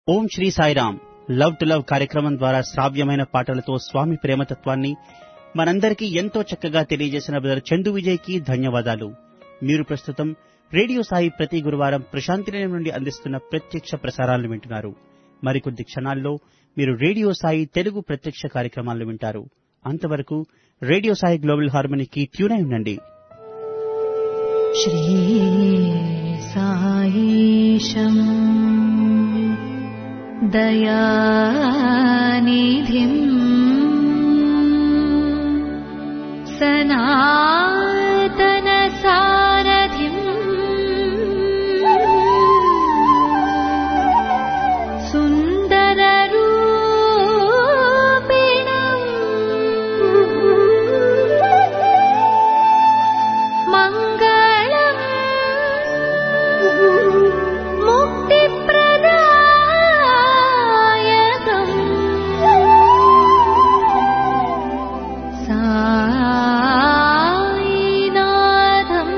Om Shri Sairam love to love కార్యక్రమం ద్వారా శ్రావ్యమైన పాటలతో స్వామి ప్రేమతత్వాన్ని మనందరికీ ఎంతో చక్కగా తెలియజేసిన బ్రదర్ చందు విజయ్కి ధన్యవాదాలు మీరు ప్రస్తుతం రేడియో సాయి ప్రతి గురువారం ప్రశాంతి నిలయం నుండి అందిస్తున్న ప్రత్యక్ష ప్రసారాలను వింటున్నారు మరికొద్ది క్షణాల్లో మీరు రేడియో సాయి తెలుగు ప్రత్యక్ష కార్యక్రమాలను వింటారు అంతవరకు రేడియో సాయి గ్లోబల్ హార్మనీకి ట్యూన్ అయి ఉండండి श्रीसायीशम् दयानिधिम् सनातनसारथिम् सुन्दररूपिणम् मङ्गलम् मुक्तिप्रदायकम् सायिनाथम्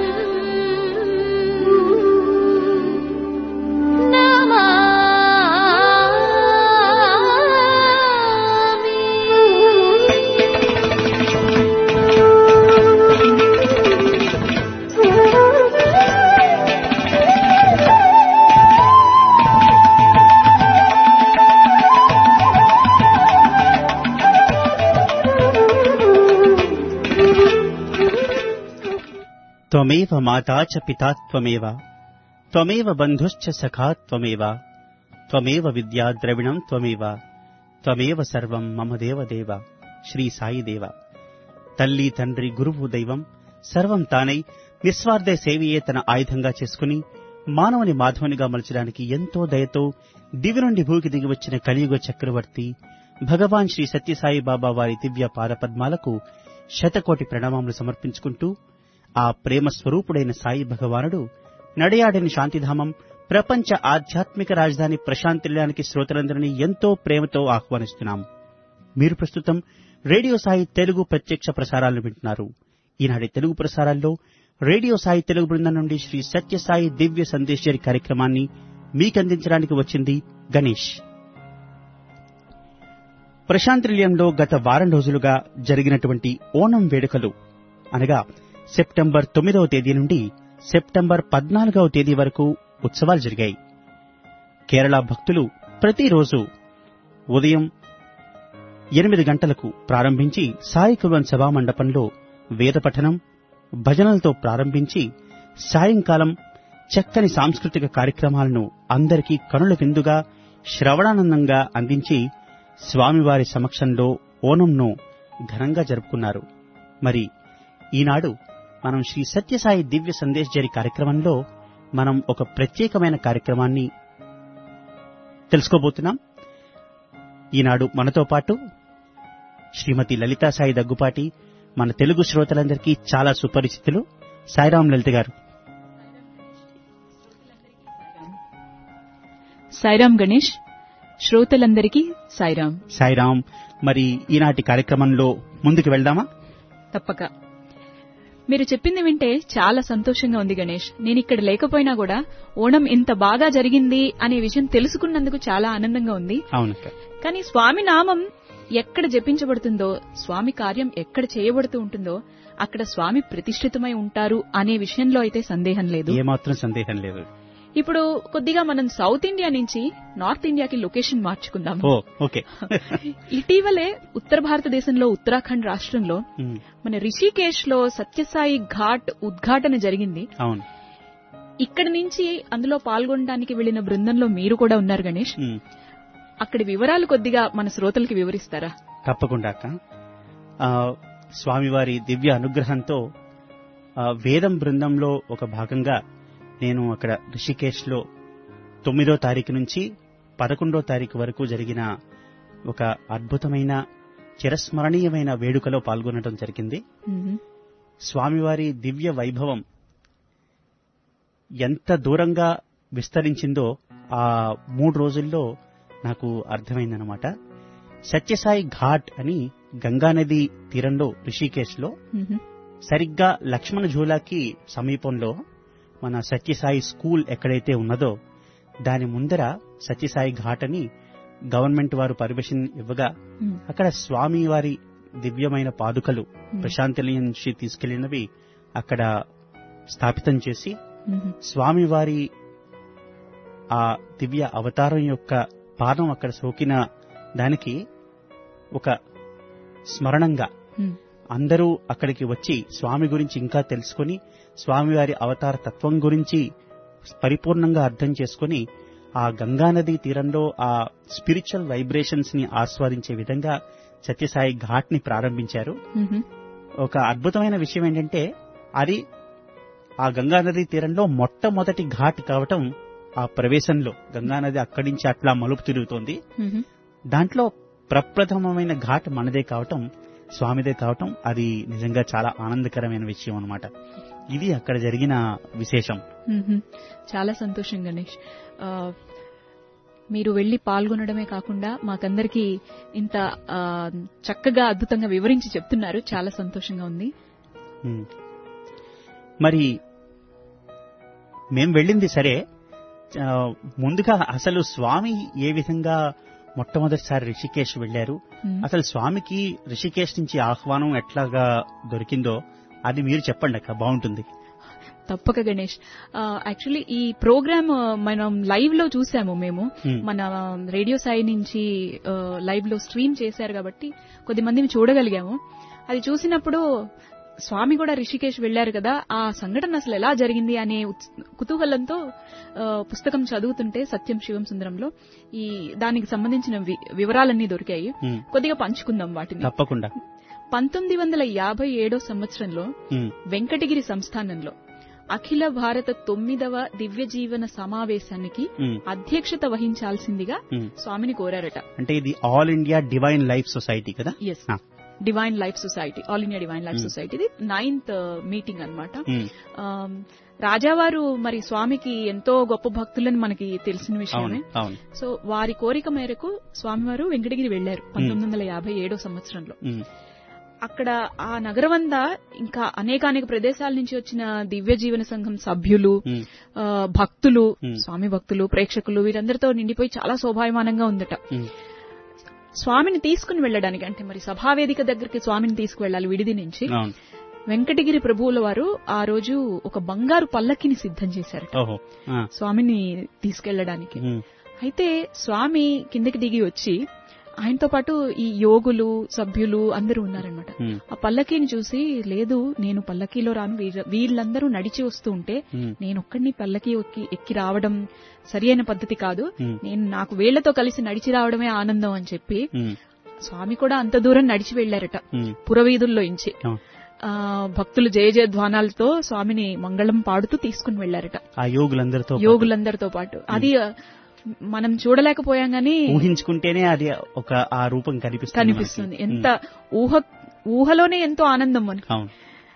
త్వమేవ మాతా చ పితా త్వమేవ త్వమేవ బంధుశ్చ సఖా త్వమేవ త్వమేవ విద్యా ద్రవిణం త్వమేవ త్వమేవ సర్వం మమ దేవ దేవ శ్రీ సాయి దేవ తల్లి తండ్రి గురువు దైవం సర్వం తానై నిస్వార్థ సేవయే తన ఆయుధంగా చేసుకుని మానవుని మాధవునిగా మలచడానికి ఎంతో దయతో దివి నుండి భూకి దిగి వచ్చిన కలియుగ చక్రవర్తి భగవాన్ శ్రీ సత్యసాయి బాబా వారి దివ్య పాదపద్మాలకు శతకోటి ప్రణామములు సమర్పించుకుంటూ ఆ ప్రేమ స్వరూపుడైన సాయి భగవానుడు నడయాడని శాంతిధామం ప్రపంచ ఆధ్యాత్మిక రాజధాని ప్రశాంతిల్యానికి శ్రోతలందరినీ ఎంతో ప్రేమతో ఆహ్వానిస్తున్నాం మీరు ప్రస్తుతం రేడియో సాయి తెలుగు ప్రత్యక్ష ప్రసారాలను వింటున్నారు ఈనాటి తెలుగు ప్రసారాల్లో రేడియో సాయి తెలుగు బృందం నుండి శ్రీ సత్యసాయి దివ్య సందేశ్వరి కార్యక్రమాన్ని మీకందించడానికి వచ్చింది గణేష్ ప్రశాంతిల్యంలో గత వారం రోజులుగా జరిగినటువంటి ఓణం వేడుకలు అనగా సెప్టెంబర్ తొమ్మిదవ తేదీ నుండి సెప్టెంబర్ పద్నాలుగవ తేదీ వరకు ఉత్సవాలు జరిగాయి కేరళ భక్తులు ప్రతిరోజు ఉదయం ఎనిమిది గంటలకు ప్రారంభించి సాయి కుల్వన్ సభా మండపంలో వేద పఠనం భజనలతో ప్రారంభించి సాయంకాలం చక్కని సాంస్కృతిక కార్యక్రమాలను అందరికీ కనుల విందుగా శ్రవణానందంగా అందించి స్వామివారి సమక్షంలో ఓణంను ఘనంగా జరుపుకున్నారు మరి ఈనాడు మనం శ్రీ సత్యసాయి దివ్య సందేశ్ జరి కార్యక్రమంలో మనం ఒక ప్రత్యేకమైన కార్యక్రమాన్ని తెలుసుకోబోతున్నాం ఈనాడు మనతో పాటు శ్రీమతి లలితా సాయి దగ్గుపాటి మన తెలుగు శ్రోతలందరికీ చాలా సుపరిచితులు సాయిరాం లలిత గారు సాయిరాం గణేష్ శ్రోతలందరికీ సాయిరాం సాయిరాం మరి ఈనాటి కార్యక్రమంలో ముందుకు వెళ్దామా తప్పక మీరు చెప్పింది వింటే చాలా సంతోషంగా ఉంది గణేష్ నేను ఇక్కడ లేకపోయినా కూడా ఓణం ఇంత బాగా జరిగింది అనే విషయం తెలుసుకున్నందుకు చాలా ఆనందంగా ఉంది అవునక్క కానీ స్వామి నామం ఎక్కడ జపించబడుతుందో స్వామి కార్యం ఎక్కడ చేయబడుతూ ఉంటుందో అక్కడ స్వామి ప్రతిష్ఠితమై ఉంటారు అనే విషయంలో అయితే సందేహం లేదు ఏమాత్రం సందేహం లేదు ఇప్పుడు కొద్దిగా మనం సౌత్ ఇండియా నుంచి నార్త్ ఇండియాకి లొకేషన్ మార్చుకుందాం ఓ ఓకే ఇటీవలే ఉత్తర భారతదేశంలో ఉత్తరాఖండ్ రాష్ట్రంలో ఉమ్, మన రిషికేశ్ లో సత్యసాయి ఘాట్ ఉద్ఘాటన జరిగింది అవును ఇక్కడి నుంచి అందులో పాల్గొనడానికి వెళ్లిన బృందంలో మీరు కూడా ఉన్నారు గణేష్ ఉమ్, అక్కడి వివరాలు కొద్దిగా మన శ్రోతలకి వివరిస్తారా తప్పకుండా అక్క ఆ, స్వామివారి దివ్య అనుగ్రహంతో ఆ, వేదం బృందంలో ఒక భాగంగా నేను అక్కడ రిషికేశ్లో తొమ్మిదో తారీఖు నుంచి పదకొండో తారీఖు వరకు జరిగిన ఒక అద్భుతమైన చిరస్మరణీయమైన వేడుకలో పాల్గొనడం జరిగింది మ్మ్. స్వామివారి దివ్య వైభవం ఎంత దూరంగా విస్తరించిందో ఆ మూడు రోజుల్లో నాకు అర్థమైందనమాట సత్యసాయి ఘాట్ అని గంగానది తీరంలో రిషికేశ్లో మ్మ్. సరిగ్గా లక్ష్మణ ఝూలాకి సమీపంలో మన సత్యసాయి స్కూల్ ఎక్కడైతే ఉన్నదో దాని ముందర సత్యసాయి ఘాట్ అని గవర్నమెంట్ వారు పర్మిషన్ ఇవ్వగా ఉమ్, అక్కడ స్వామి వారి దివ్యమైన పాదుకలు ఉమ్, ప్రశాంతి నుంచి తీసుకెళ్లినవి అక్కడ స్థాపితం చేసి ఉమ్, స్వామి వారి ఆ దివ్య అవతారం యొక్క పాదం అక్కడ సోకిన దానికి ఒక స్మరణంగా ఉమ్, అందరూ అక్కడికి వచ్చి స్వామి గురించి ఇంకా తెలుసుకొని స్వామివారి అవతార తత్వం గురించి పరిపూర్ణంగా అర్థం చేసుకొని ఆ గంగానది తీరంలో ఆ స్పిరిచువల్ వైబ్రేషన్స్ ని ఆస్వాదించే విధంగా సత్యసాయి ఘాట్ ని ప్రారంభించారు ఉమ్, ఒక అద్భుతమైన విషయం ఏంటంటే అది ఆ గంగానది తీరంలో మొట్టమొదటి ఘాట్ కావటం ఆ ప్రవేశంలో గంగానది అక్కడి నుంచి అట్లా మలుపు తిరుగుతోంది ఉమ్, దాంట్లో ప్రప్రథమమైన ఘాట్ మనదే కావటం స్వామిదే కావటం అది నిజంగా చాలా ఆనందకరమైన విషయం అన్నమాట ఇది అక్కడ జరిగిన విశేషం మ్మ్. చాలా సంతోషం గణేష్ ఆ, మీరు వెళ్లి పాల్గొనడమే కాకుండా మాకందరికి ఇంత ఆ, చక్కగా అద్భుతంగా వివరించి చెప్తున్నారు చాలా సంతోషంగా ఉంది ఉమ్. మరి మేం వెళ్ళింది సరే ఆ, ముందుగా అసలు స్వామి ఏ విధంగా మొట్టమొదటిసారి రిషికేశ్ వెళ్లారు మ్మ్. అసలు స్వామికి రిషికేశ్ నుంచి ఆహ్వానం ఎట్లాగా దొరికిందో అది మీరు చెప్పండి అక్క బాగుంటుంది తప్పక గణేష్ యాక్చువల్లీ ఈ ప్రోగ్రామ్ మనం లైవ్ లో చూసాము మేము Hmm. మన రేడియో సాయి నుంచి లైవ్ లో స్ట్రీమ్ చేశారు కాబట్టి కొద్ది మందిని చూడగలిగాము అది చూసినప్పుడు స్వామి కూడా రిషికేశ్ వెళ్లారు కదా ఆ సంఘటన అసలు ఎలా జరిగింది అనే ఉత్స్- కుతూహలంతో ఆ, పుస్తకం చదువుతుంటే సత్యం శివం సుందరంలో ఈ దానికి సంబంధించిన వి- వివరాలన్నీ దొరికాయి ఉమ్, కొద్దిగా పంచుకుందాం వాటిని తప్పకుండా పంతొమ్మిది వందల యాభై ఏడో సంవత్సరంలో ఉమ్, వెంకటగిరి సంస్థానంలో అఖిల భారత తొమ్మిదవ దివ్య జీవన సమావేశానికి ఉమ్, అధ్యక్షత వహించాల్సిందిగా ఉమ్. స్వామిని కోరారట అంటే ఇది all India divine life society కదా ఎస్ ఆ. Divine life society all India divine life Hmm. సొసైటీది నైన్త్ మీటింగ్ అన్నమాట ఉమ్, ఆమ్, రాజావారు మరి స్వామికి ఎంతో గొప్ప భక్తులని మనకి తెలిసిన అవును విషయమే అవును సో వారి కోరిక మేరకు స్వామివారు వెంకటగిరి వెళ్లారు పంతొమ్మిది వందల యాభై ఏడో సంవత్సరంలో ఉమ్, అక్కడ ఆ నగరమంతా ఇంకా అనేకానేక ప్రదేశాల నుంచి వచ్చిన దివ్య జీవన సంఘం సభ్యులు ఉమ్, ఆ, భక్తులు Hmm. స్వామి భక్తులు ప్రేక్షకులు వీరందరితో నిండిపోయి చాలా శోభాయమానంగా ఉందట ఉమ్, స్వామిని తీసుకుని వెళ్ళడానికి అంటే మరి సభావేదిక దగ్గరికి స్వామిని తీసుకువెళ్ళాలి విడిది నుంచి అవును వెంకటగిరి ప్రభువుల వారు ఆ రోజు ఒక బంగారు పల్లకిని సిద్ధం చేశారట ఓహో ఆ, స్వామిని తీసుకెళ్లడానికి ఉమ్, అయితే స్వామి కిందకి దిగి వచ్చి ఆయనతో పాటు ఈ యోగులు సభ్యులు అందరూ ఉన్నారనమాట ఉమ్, ఆ పల్లకీని చూసి లేదు నేను పల్లకీలో రాను వీళ్ళ- వీళ్ళందరూ నడిచి వస్తూ ఉంటే ఉమ్, నేను ఒక్కడిని పల్లకి ఎక్కి ఎక్కి రావడం సరి అయిన పద్ధతి కాదు ఉమ్, నేను నాకు వీళ్లతో కలిసి నడిచి రావడమే ఆనందం అని చెప్పి ఉమ్, స్వామి కూడా అంత దూరం నడిచి వెళ్లారట ఉమ్, పురవీధుల్లో ఇంచి ఆ. ఆ, భక్తులు జయ జయధ్వానాలతో స్వామిని మంగళం పాడుతూ తీసుకుని వెళ్లారట ఆ యోగులందరితో పాటు. యోగులందరితో పాటు అది ఆ, మనం చూడలేకపోయాం గానీ ఊహించుకుంటేనే అది ఒక ఆ రూపం కనిపిస్తుంది కనిపిస్తుంది మనకి. ఎంత ఊహ ఊహలోనే ఎంతో ఆనందం మనకి అవును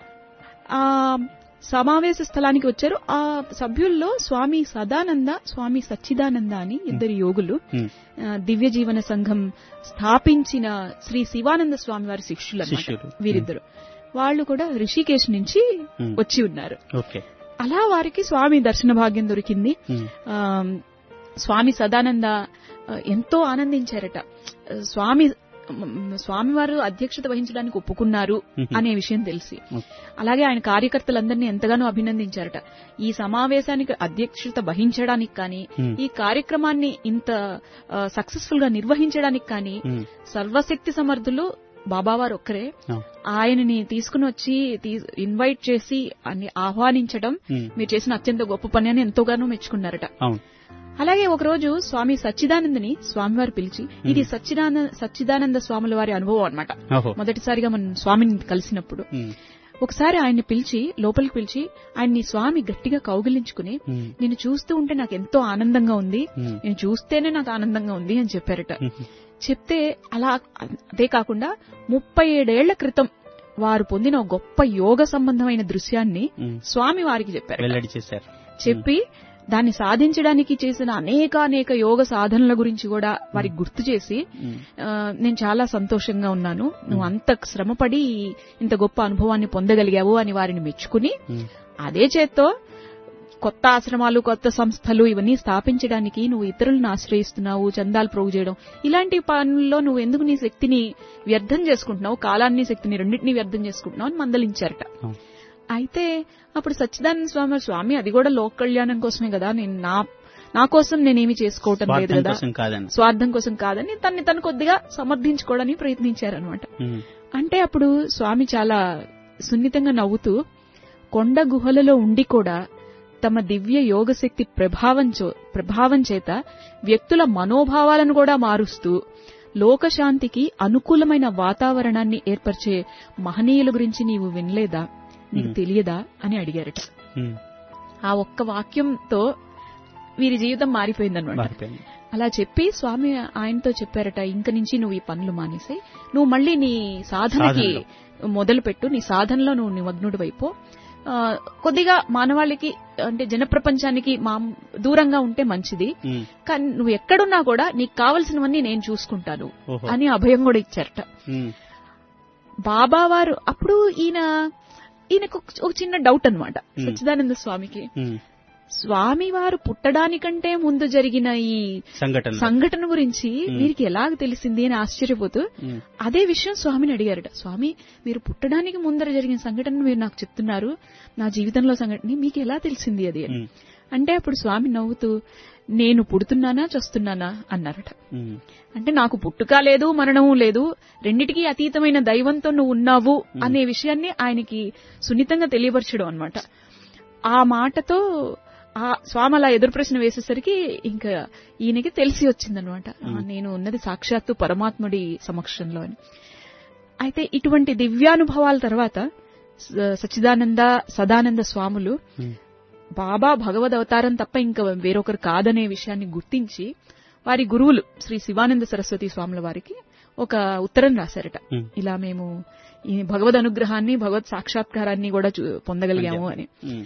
ఆ సమావేశ స్థలానికి వచ్చారు ఆ సభ్యుల్లో స్వామి సదానంద స్వామి సచ్చిదానంద అని ఇద్దరు యోగులు ఉమ్, ఆ, దివ్య జీవన సంఘం స్థాపించిన శ్రీ శివానంద స్వామి వారి శిష్యులు అన్నమాట. శిష్యులు. వీరిద్దరు వాళ్ళు కూడా ఋషికేశ్ నుంచి ఉమ్, వచ్చి ఉన్నారు ఓకే అలా వారికి స్వామి దర్శన భాగ్యం దొరికింది ఉమ్, ఆ, స్వామి సదానంద ఆ, ఎంతో ఆనందించారట ఆ, స్వామి మ్, స్వామివారు అధ్యక్షత వహించడానికి ఒప్పుకున్నారు ఉహు. అనే విషయం తెలిసి ఓకే. అలాగే ఆయన కార్యకర్తలందరినీ ఎంతగానో అభినందించారట ఈ సమావేశానికి అధ్యక్షత వహించడానికి కానీ ఉమ్, ఈ కార్యక్రమాన్ని ఇంత సక్సెస్ఫుల్ గా నిర్వహించడానికి కానీ ఉమ్, సర్వశక్తి సమర్థులు బాబావారు ఒక్కరే అవును. ఆయనని తీసుకుని వచ్చి తీ- ఇన్వైట్ చేసి అని ఆహ్వానించడం ఉమ్, మీరు చేసిన అత్యంత గొప్ప పని అని ఎంతోగానో మెచ్చుకున్నారట అవును అలాగే ఒక రోజు స్వామి సచ్చిదానందని స్వామివారు పిలిచి ఇది సచ్చిదానంద సచ్చిదానంద స్వాముల వారి అనుభవం అన్నమాట ఓహో మొదటిసారిగా మనం స్వామిని కలిసినప్పుడు ఉమ్, ఒకసారి ఆయన్ని పిలిచి లోపలికి పిలిచి ఆయన్ని స్వామి గట్టిగా కౌగిలించుకుని ఉమ్, నిన్ను చూస్తూ ఉంటే నాకు ఎంతో ఆనందంగా ఉంది ఉమ్, నేను చూస్తేనే నాకు ఆనందంగా ఉంది అని చెప్పారట ఉమ్, చెప్తే అలా అదే కాకుండా ముప్పై ఏడేళ్ల క్రితం వారు పొందిన ఒక గొప్ప యోగ సంబంధమైన దృశ్యాన్ని ఉమ్, స్వామి వారికి చెప్పారు వెల్లడి చేశారు చెప్పి దాన్ని సాధించడానికి చేసిన అనేకానేక యోగ సాధనల గురించి కూడా వారికి గుర్తు చేసి ఉమ్, ఆ, నేను చాలా సంతోషంగా ఉన్నాను నువ్వు అంత శ్రమపడి ఇంత గొప్ప అనుభవాన్ని పొందగలిగావు అని వారిని మెచ్చుకుని ఉమ్, అదే చేత్తో కొత్త ఆశ్రమాలు కొత్త సంస్థలు ఇవన్నీ స్థాపించడానికి నువ్వు ఇతరులను ఆశ్రయిస్తున్నావు చందాలు ప్రోగు చేయడం ఇలాంటి పనుల్లో నువ్వు ఎందుకు నీ శక్తిని వ్యర్థం చేసుకుంటున్నావు కాలాన్ని శక్తిని రెండింటినీ వ్యర్థం చేసుకుంటున్నావు అని మందలించారట అవును. అయితే అప్పుడు సచ్చిదానంద స్వామి వారు, స్వామి అది కూడా లోక కళ్యాణం కోసమే కదా నేను నా నా కోసం నేనేమి చేసుకోవటం లేదు స్వార్థం కదా కోసం కాదని స్వార్థం కోసం కాదని తన్ని తను కొద్దిగా సమర్థించుకోవడానికి ప్రయత్నించారనమాట ఉమ్, అంటే అప్పుడు స్వామి చాలా సున్నితంగా నవ్వుతూ కొండ గుహలలో ఉండి కూడా తమ దివ్య యోగశక్తి ప్రభావం చో- ప్రభావం చేత వ్యక్తుల మనోభావాలను కూడా మారుస్తూ లోకశాంతికి అనుకూలమైన వాతావరణాన్ని ఏర్పరిచే మహనీయుల గురించి నీవు వినలేదా నీకు Hmm. తెలియదా అని అడిగారట ఉమ్, ఆ ఒక్క వాక్యంతో వీరి జీవితం మారిపోయిందనమాట మారిపోయింది అలా చెప్పి స్వామి ఆయనతో చెప్పారట ఇంక నుంచి నువ్వు ఈ పనులు మానేసి నువ్వు మళ్ళీ నీ సాధనకి మొదలు పెట్టు నీ సాధనలో నువ్వు నిమగ్నుడు వైపు కొద్దిగా మానవాళికి అంటే జనప్రపంచానికి మా దూరంగా ఉంటే మంచిది ఉమ్, కానీ నువ్వు ఎక్కడున్నా కూడా నీకు కావలసినవన్నీ నేను చూసుకుంటాను ఓహో అని అభయం కూడా ఇచ్చారట ఉమ్, బాబా వారు అప్పుడు ఈయన ఈయనకు ఒక- ఒక చిన్న డౌట్ అన్నమాట Hmm. సచ్చిదానంద స్వామికి ఉమ్, స్వామి వారు పుట్టడానికంటే ముందు జరిగిన ఈ సంఘటన సంఘటన గురించి Hmm. వీరికి ఎలాగ తెలిసింది అని ఆశ్చర్యపోతూ ఉమ్, అదే విషయం స్వామిని అడిగారట స్వామి మీరు పుట్టడానికి ముందర జరిగిన సంఘటన మీరు నాకు చెప్తున్నారు నా జీవితంలో సంఘటన మీకు ఎలా తెలిసింది అది అని ఉమ్, అంటే అప్పుడు స్వామి నవ్వుతూ నేను పుడుతున్నానా చస్తున్నానా అన్నారట ఉమ్, అంటే నాకు పుట్టుక లేదు మరణము లేదు రెండిటికి అతీతమైన దైవంతో నువ్వు ఉన్నావు అనే విషయాన్ని ఆయనకి సున్నితంగా తెలియపరచడం అన్నమాట ఆ మాటతో ఆ స్వామి అలా ఎదురు ప్రశ్న వేసేసరికి ఇంకా ఈయనకి తెలిసి వచ్చిందనమాట నేను ఉన్నది సాక్షాత్తు పరమాత్ముడి సమక్షంలో అని అయితే ఇటువంటి దివ్యానుభవాల తర్వాత స- సచ్చిదానంద సదానంద స్వాములు ఉమ్, బాబా భగవద్ అవతారం తప్ప ఇంకా వేరొకరు కాదనే విషయాన్ని గుర్తించి వారి గురువులు శ్రీ శివానంద సరస్వతి స్వాముల వారికి ఒక ఉత్తరం రాశారట ఉమ్, ఇలా మేము ఈ భగవద్ అనుగ్రహాన్ని భగవత్ సాక్షాత్కారాన్ని కూడా చూ- పొందగలిగాము అని ఉమ్,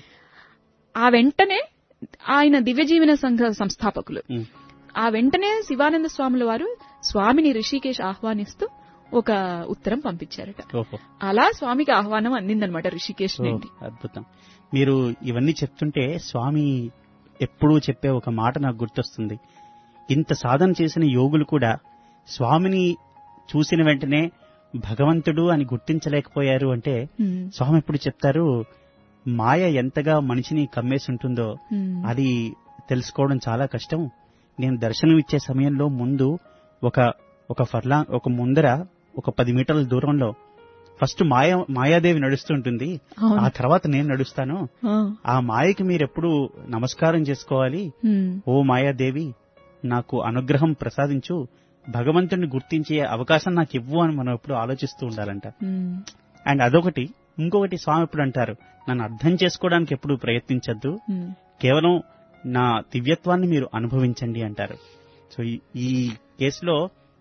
ఆ వెంటనే ఆయన దివ్య జీవన సంఘ సంస్థాపకులు ఉమ్, ఆ వెంటనే శివానంద స్వాముల వారు స్వామిని రిషికేశ్ ఆహ్వానిస్తూ ఒక ఉత్తరం పంపించారట ఓహో అలా స్వామికి ఆహ్వానం అందిందనమాట రిషికేశ్ ఓ, నుండి అద్భుతం మీరు ఇవన్నీ చెప్తుంటే స్వామి ఎప్పుడూ చెప్పే ఒక మాట నాకు గుర్తొస్తుంది ఇంత సాధన చేసిన యోగులు కూడా స్వామిని చూసిన వెంటనే భగవంతుడు అని గుర్తించలేకపోయారు అంటే హ్మ్. స్వామి ఎప్పుడు చెప్తారు మాయ ఎంతగా మనిషిని కమ్మేసి ఉంటుందో హ్మ్. అది తెలుసుకోవడం చాలా కష్టం నేను దర్శనం ఇచ్చే సమయంలో ముందు ఒక ఒక ఫర్లా ఒక ముందర ఒక పది మీటర్ల దూరంలో ఫస్ట్ మాయ మాయాదేవి నడుస్తుంటుంది అవును. ఆ తర్వాత నేను నడుస్తాను ఆ. ఆ మాయకి మీరెప్పుడు నమస్కారం చేసుకోవాలి హ్మ్. ఓ మాయాదేవి నాకు అనుగ్రహం ప్రసాదించు భగవంతుడిని గుర్తించే అవకాశం నాకు ఇవ్వు అని మనం ఎప్పుడు ఆలోచిస్తూ ఉండాలంట హ్మ్. అండ్ అదొకటి ఇంకొకటి స్వామి ఎప్పుడు అంటారు నన్ను అర్థం చేసుకోవడానికి ఎప్పుడు ప్రయత్నించద్దు హ్మ్. కేవలం నా దివ్యత్వాన్ని మీరు అనుభవించండి అంటారు సో ఈ- ఈ కేసులో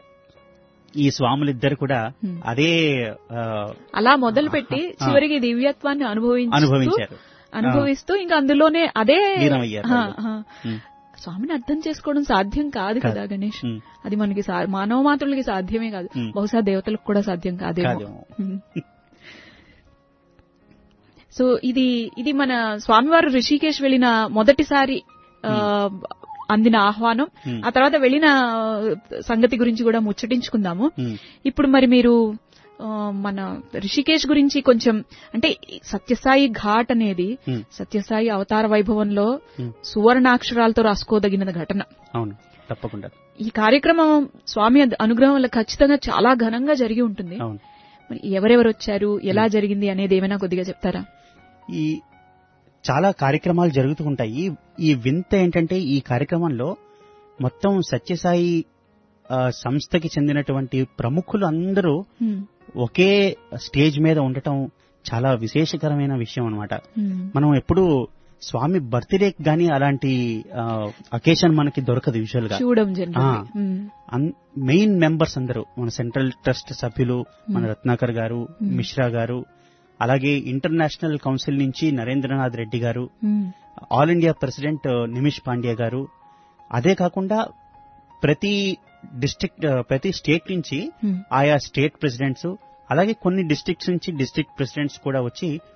ఈ స్వాములిద్దరు కూడా Hmm. అదే ఆ, అలా మొదలుపెట్టి ఆ. చివరికి దివ్యత్వాన్ని అనుభవించు అనుభవించారు అనుభవిస్తూ ఇంకా అందులోనే అదే లీనమయ్యారు ఆ, వాళ్ళు. ఆ. Hmm. స్వామిని అర్థం చేసుకోవడం సాధ్యం కాదు కదా గణేష్ Hmm. అది మనకి సా- మానవ మాత్రులకి సాధ్యమే కాదు Hmm. బహుశా దేవతలకు కూడా సాధ్యం కాదేమో కాదేమో. Hmm. సో ఇది ఇది మన స్వామివారు రిషికేశ్ వెళ్ళిన మొదటిసారి ఆ, అందిన ఆహ్వానం Hmm. ఆ తర్వాత వెళ్ళిన సంగతి గురించి కూడా ముచ్చటించుకుందాము Hmm. ఇప్పుడు మరి మీరు ఆ, మన రిషికేశ్ గురించి కొంచెం అంటే ఈ సత్యసాయి ఘాట్ అనేది Hmm. సత్యసాయి అవతార వైభవంలో Hmm. సువర్ణాక్షరాలతో రాసుకోదగిన ఘటన అవును తప్పకుండా ఈ కార్యక్రమం స్వామి అద్- అనుగ్రహం వల్ల ఖచ్చితంగా చాలా ఘనంగా జరిగి ఉంటుంది అవును మరి ఎవరెవరు వచ్చారు ఎలా జరిగింది అనేది ఏమైనా కొద్దిగా చెప్తారా ఈ చాలా కార్యక్రమాలు జరుగుతూ ఉంటాయి ఈ- ఈ వింత ఏంటంటే ఈ కార్యక్రమంలో మొత్తం సత్యసాయి ఆ, సంస్థకి చెందినటువంటి ప్రముఖులు అందరూ హ్మ్. ఒకే స్టేజ్ మీద ఉండటం చాలా విశేషకరమైన విషయం అన్నమాట హ్మ్. మనం ఎప్పుడు స్వామి బర్త్డే గానీ అలాంటి అకేషన్ మనకి దొరకదు యూజువల్ గా చూడం జనరల్ ఆ. మెయిన్ మెంబర్స్ అందరూ మన సెంట్రల్ ట్రస్ట్ సభ్యులు మన రత్నాకర్ గారు మిశ్రా గారు అలాగే ఇంటర్నేషనల్ కౌన్సిల్ నుంచి Narendranath Reddy garu all India president Nimish Pandya garu అదే కాకుండా ప్రతి డిస్ట్రిక్ట్ ప్రతి స్టేట్ నుంచి ఆయా స్టేట్ ప్రెసిడెంట్స్ అలాగే కొన్ని డిస్ట్రిక్ట్స్ నుంచి డిస్ట్రిక్ట్ ప్రెసిడెంట్స్ కూడా వచ్చి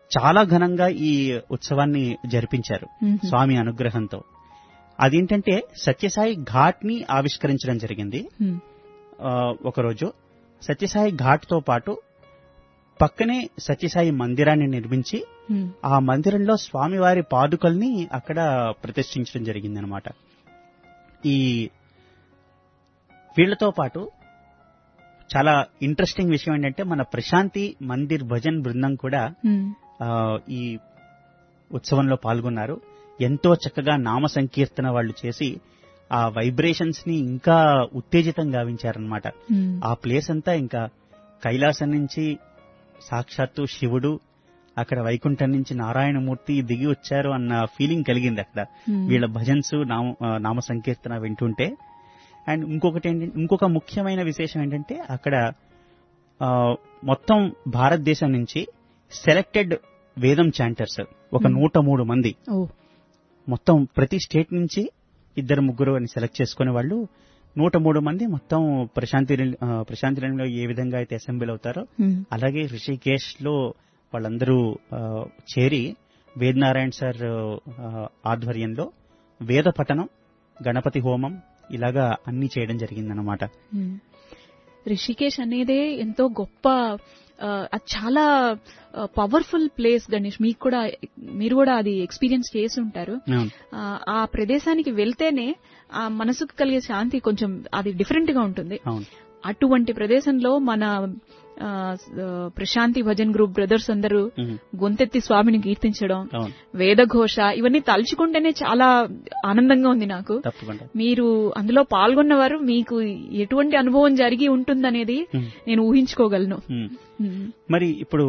చాలా ఘనంగా ఈ ఉత్సవాన్ని జరిపించారు మ్మ్. స్వామి అనుగ్రహంతో అదేంటంటే సత్యసాయి ఘాట్ ని ఆవిష్కరించడం జరిగింది మ్మ్. ఆ, ఒకరోజు సత్యసాయి ఘాట్ తో పాటు పక్కనే సత్యసాయి మందిరాన్ని నిర్మించి మ్మ్. ఆ మందిరంలో స్వామివారి పాదుకల్ని అక్కడ ప్రతిష్ఠించడం జరిగిందనమాట ఈ వీళ్లతో పాటు చాలా ఇంట్రెస్టింగ్ విషయం ఏంటంటే మన ప్రశాంతి మందిర్ భజన్ బృందం కూడా మ్మ్. ఆ, ఈ ఉత్సవంలో పాల్గొన్నారు ఎంతో చక్కగా నామ సంకీర్తన వాళ్ళు చేసి ఆ వైబ్రేషన్స్ ని ఇంకా ఉత్తేజితం గావించారనమాట మ్మ్. ఆ ప్లేస్ అంతా ఇంకా కైలాసం నుంచి సాక్షాత్తు శివుడు అక్కడ వైకుంఠం నుంచి నారాయణమూర్తి దిగి వచ్చారు అన్న ఫీలింగ్ కలిగింది అక్కడ మ్మ్. వీళ్ళ భజన్స్ నామ ఆ, నామ సంకీర్తన వింటుంటే అండ్ ఇంకొకటి ఏంటంటే ఇంకొక ముఖ్యమైన విశేషం ఏంటంటే అక్కడ ఆ, మొత్తం భారతదేశం నుంచి సెలెక్టెడ్ వేదం చాంటర్స్ ఒక Hmm. నూట మూడు మంది ఓ మొత్తం ప్రతి స్టేట్ నుంచి ఇద్దరు ముగ్గురు అని సెలెక్ట్ చేసుకునే వాళ్ళు నూట మూడు మంది మొత్తం ప్రశాంతి నిల్- ఆ, ప్రశాంతి నిలయంలో ఏ విధంగా అయితే అసెంబ్లీ అవుతారో మ్మ్. అలాగే రిషికేశ్ లో వాళ్ళందరూ ఆ, చేరి వేదనారాయణ సార్ ఆ, ఆధ్వర్యంలో వేద పఠనం గణపతి హోమం ఇలాగా అన్ని చేయడం జరిగిందనమాట మ్మ్. రిషికేశ్ అనేదే ఎంతో గొప్ప ఆ, అది చాలా పవర్ఫుల్ ప్లేస్ గణేష్ మీకు కూడా మీరు కూడా అది ఎక్స్పీరియన్స్ చేసి ఉంటారు అవును. ఆ, ఆ ప్రదేశానికి వెళ్తేనే ఆ మనసుకు కలిగే శాంతి కొంచెం అది డిఫరెంట్ గా ఉంటుంది అవును అటువంటి ప్రదేశంలో మన ఆ, ఆ, ప్రశాంతి భజన్ గ్రూప్ బ్రదర్స్ అందరూ ఉమ్, గొంతెత్తి స్వామిని కీర్తించడం అవును వేదఘోష ఇవన్నీ తలుచుకుంటేనే చాలా ఆనందంగా ఉంది నాకు తప్పకుండా మీరు అందులో పాల్గొన్నవారు మీకు ఎటువంటి అనుభవం జరిగి ఉంటుందనేది ఉమ్, నేను ఊహించుకోగలను ఉమ్. ఉమ్. మరి ఇప్పుడు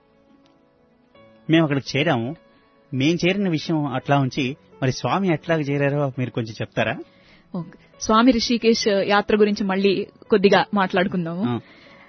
మేము అక్కడికి చేరాము మేం చేరిన విషయం అట్లా ఉంచి మరి స్వామి ఎట్లా చేరారో మీరు కొంచెం చెప్తారా ఓకే. స్వామి రిషికేశ్ యాత్ర గురించి మళ్ళీ కొద్దిగా మాట్లాడుకుందాము ఆ,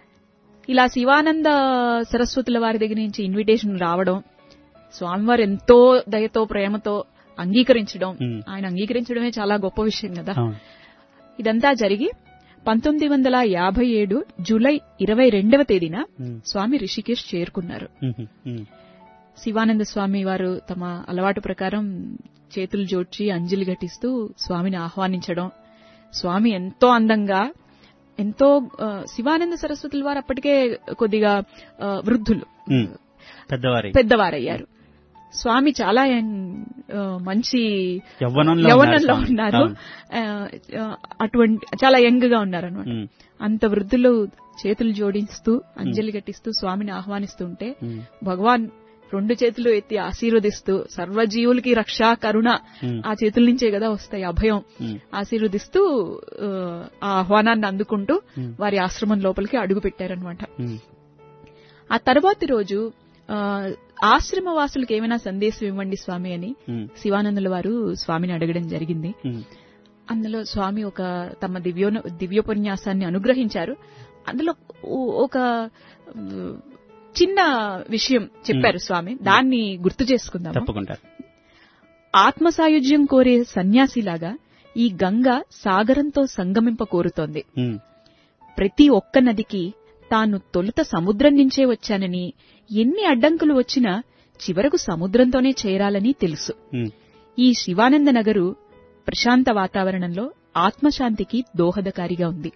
ఇలా శివానంద సరస్వతుల వారి దగ్గర నుంచి ఇన్విటేషన్ రావడం స్వామివారు ఎంతో దయతో ప్రేమతో అంగీకరించడం ఉమ్, ఆయన అంగీకరించడమే చాలా గొప్ప విషయం కదా అవును ఇదంతా జరిగి పంతొమ్మిది వందల యాభై ఏడు జూలై ఇరవై రెండవ తేదీన ఉమ్, స్వామి రిషికేశ్ చేరుకున్నారు ఉమ్, ఉమ్, శివానంద స్వామి వారు తమ అలవాటు ప్రకారం చేతులు జోడ్చి అంజలి ఘటిస్తూ స్వామిని ఆహ్వానించడం స్వామి ఎంతో అందంగా ఎంతో ఆ, శివానంద సరస్వతుల వారు అప్పటికే కొద్దిగా ఆ, వృద్ధులు ఉమ్. పెద్దవారి పెద్దవారయ్యారు స్వామి చాలా యం- ఆ, మంచి యవ్వనంలో యవ్వనంలో స్వామి. ఉన్నారు అవును. ఆ, ఆ, అటువంటి చాలా యంగ్ గా ఉన్నారు అనమాట ఉమ్, అంత వృద్ధులు చేతులు జోడిస్తూ అంజలి ఘటిస్తూ స్వామిని ఆహ్వానిస్తుంటే ఉమ్, భగవాన్ రెండు చేతులు ఎత్తి ఆశీర్వదిస్తూ సర్వజీవులకి రక్షా కరుణ ఉమ్, ఆ చేతుల నుంచే కదా వస్తాయి అభయం ఉమ్, ఆశీర్వదిస్తూ ఆ, ఆ ఆహ్వానాన్ని అందుకుంటూ ఉమ్, వారి ఆశ్రమం లోపలికి అడుగు పెట్టారనమాట ఉమ్, ఆ తర్వాతి రోజు ఆ, ఆశ్రమ వాసులకు ఏమైనా సందేశం ఇవ్వండి స్వామి అని ఉమ్, శివానందుల వారు స్వామిని అడగడం జరిగింది ఉమ్, అందులో స్వామి ఒక తమ దివ్యో దివ్యోపన్యాసాన్ని అనుగ్రహించారు అందులో ఓ- ఒక ఉమ్, చిన్న విషయం చెప్పారు స్వామి దాన్ని గుర్తు చేసుకుందాం తప్పకుండా ఆత్మసాయుధ్యం కోరే సన్యాసిలాగా ఈ గంగ సాగరంతో సంగమింప కోరుతోంది ఉమ్, ప్రతి ఒక్క నదికి తాను తొలుత సముద్రం నుంచే వచ్చానని ఎన్ని అడ్డంకులు వచ్చినా చివరకు సముద్రంతోనే చేరాలని తెలుసు ఉమ్, ఈ శివానంద నగరు ప్రశాంత వాతావరణంలో ఆత్మశాంతికి దోహదకారిగా ఉంది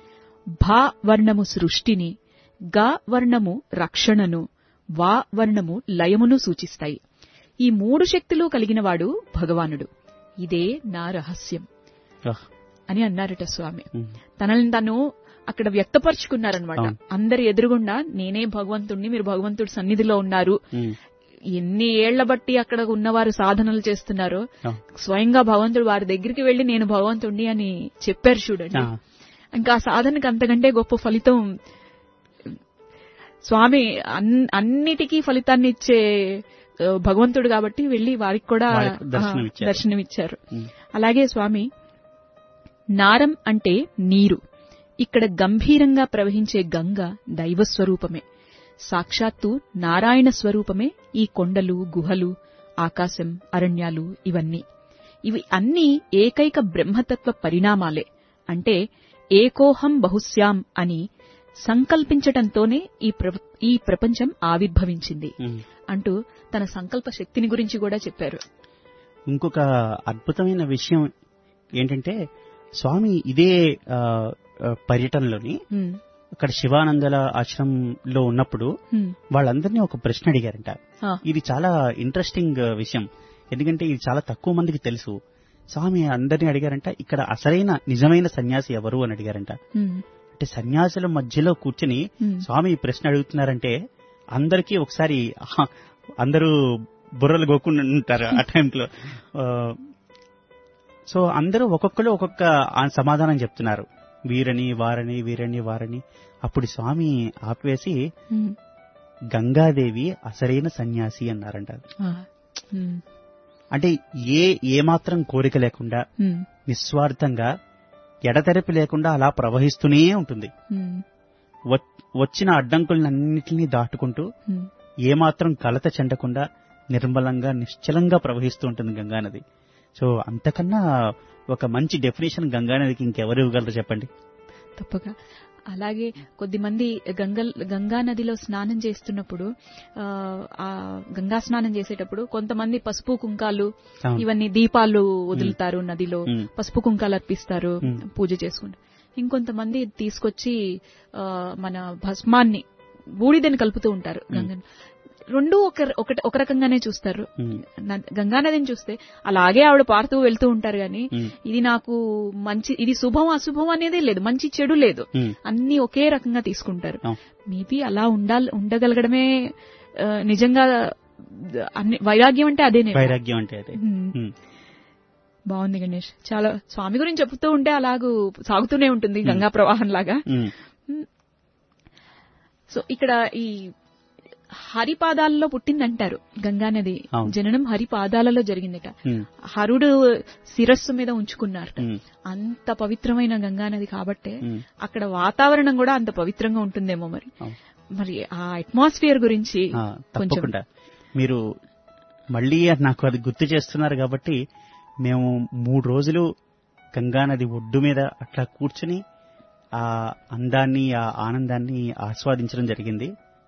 భా వర్ణము సృష్టిని గా వర్ణము రక్షణను వా వర్ణము లయమును సూచిస్తాయి ఈ మూడు శక్తులు కలిగినవాడు భగవానుడు ఇదే నా రహస్యం ఆహ్, అని అన్నారట స్వామి ఉమ్, తనని తను అక్కడ వ్యక్తపరుచుకున్నారనమాట అవును. అందరి ఎదురుగుండా నేనే భగవంతుణ్ణి మీరు భగవంతుడి సన్నిధిలో ఉన్నారు ఉమ్, ఎన్ని ఏళ్ల బట్టి అక్కడ ఉన్నవారు సాధనలు చేస్తున్నారో ఆ, స్వయంగా భగవంతుడు వారి దగ్గరికి వెళ్లి నేను భగవంతుణ్ణి అని చెప్పారు చూడండి ఆ, ఇంకా ఆ సాధనకి అంతకంటే గొప్ప ఫలితం స్వామి అన్- అన్నిటికీ ఫలితాన్ని ఇచ్చే ఆ, భగవంతుడు కాబట్టి వెళ్లి వారికి కూడా వారికి దర్శనం ఆ, ఇచ్చారు. దర్శనమిచ్చారు ఉమ్, అలాగే స్వామి నారం అంటే నీరు ఇక్కడ గంభీరంగా ప్రవహించే గంగ దైవస్వరూపమే సాక్షాత్తు నారాయణ స్వరూపమే ఈ కొండలు గుహలు ఆకాశం అరణ్యాలు ఇవన్నీ ఇవి అన్నీ ఏకైక బ్రహ్మతత్వ పరిణామాలే అంటే ఏకోహం బహుశ్యాం అని సంకల్పించటంతోనే ఈ ప్ర- ఈ ప్రపంచం ఆవిర్భవించింది ఉమ్. అంటూ తన సంకల్ప శక్తిని గురించి కూడా చెప్పారు ఇంకొక అద్భుతమైన విషయం ఏంటంటే స్వామి ఇదే ఆ, ఆ, పర్యటనలోని ఉమ్, అక్కడ శివానందల ఆశ్రమంలో ఉన్నప్పుడు ఉమ్, వాళ్ళందరినీ ఒక ప్రశ్న అడిగారంట ఆ, ఇది చాలా ఇంట్రెస్టింగ్ విషయం ఎందుకంటే ఇది చాలా తక్కువ మందికి తెలుసు స్వామి అందరినీ అడిగారంట ఇక్కడ అసలైన నిజమైన సన్యాసి ఎవరు అని అడిగారంట ఉమ్, అంటే సన్యాసుల మధ్యలో కూర్చుని ఉమ్, స్వామి ఈ ప్రశ్న అడుగుతున్నారంటే అందరికీ ఒకసారి ఆహా, అందరూ బుర్రలు గోకుండా ఉంటారు ఆ టైంలో ఆ, సో అందరూ ఒక్కొక్కరు ఒక్కొక్క ఆ సమాధానం చెప్తున్నారు వీరని వారని వీరని వారని అప్పుడు స్వామి ఆపివేసి ఉమ్, గంగాదేవి అసలైన సన్యాసి అన్నారంట ఆ, ఉమ్, అంటే ఏ ఏమాత్రం కోరిక లేకుండా ఉమ్, నిస్వార్థంగా ఎడతెరపి లేకుండా అలా ప్రవహిస్తూనే ఉంటుంది ఉమ్, వ- వచ్చిన అడ్డంకులన్నింటినీ దాటుకుంటూ ఉమ్. ఏమాత్రం కలత చెందకుండా నిర్మలంగా నిశ్చలంగా ప్రవహిస్తూ ఉంటుంది గంగానది సో అంతకన్నా ఒక మంచి డెఫినేషన్ గంగానదికి ఇంకెవరు ఇవ్వగలరు చెప్పండి తప్పక అలాగే కొద్దిమంది గంగ గంగా నదిలో స్నానం చేస్తున్నప్పుడు ఆ, ఆ గంగా స్నానం చేసేటప్పుడు కొంతమంది పసుపు కుంకాలు అవును. ఇవన్నీ దీపాలు వదులుతారు నదిలో ఉమ్. పసుపు కుంకాలు అర్పిస్తారు ఉమ్. పూజ చేసుకుంటారు ఇంకొంతమంది తీసుకొచ్చి ఆ, మన భస్మాన్ని బూడిదని కలుపుతూ ఉంటారు గంగ రెండు ఒక ఒకటి- ఒక రకంగానే చూస్తారు ఉమ్, న- గంగా నదిని చూస్తే అలాగే ఆవిడ పారుతూ వెళ్తూ ఉంటారు గాని ఉమ్, ఇది నాకు మంచి ఇది శుభం అశుభం అనేదే లేదు మంచి చెడు లేదు ఉమ్, అన్ని ఒకే రకంగా తీసుకుంటారు అవును. మేబీ అలా ఉండాలి ఉండగలగడమే ఆ, నిజంగా అన్ని వైరాగ్యం అంటే అదేనే వైరాగ్యం అంటే అదే ఉమ్. ఉమ్, బాగుంది గణేష్ చాలా స్వామి గురించి చెప్తూ ఉంటే అలాగూ సాగుతూనే ఉంటుంది గంగా ప్రవాహం లాగా ఉమ్, సో ఇక్కడ ఈ హరిపాదాలలో పుట్టిందంటారు గంగా నది అవును. జననం హరిపాదాలలో జరిగిందట ఉమ్, హరుడు శిరస్సు మీద ఉంచుకున్నారట ఉమ్, అంత పవిత్రమైన గంగా నది కాబట్టే ఉమ్, అక్కడ వాతావరణం కూడా అంత పవిత్రంగా ఉంటుందేమో మరి అవును. మరి ఆ అట్మాస్ఫియర్ గురించి ఆ, కొంచెం తప్పకుండా మీరు మళ్ళీ నాకు అది గుర్తు చేస్తున్నారు కాబట్టి మేము మూడు రోజులు గంగానది ఒడ్డు మీద అట్లా కూర్చుని ఆ అందాన్ని ఆ ఆనందాన్ని ఆస్వాదించడం జరిగింది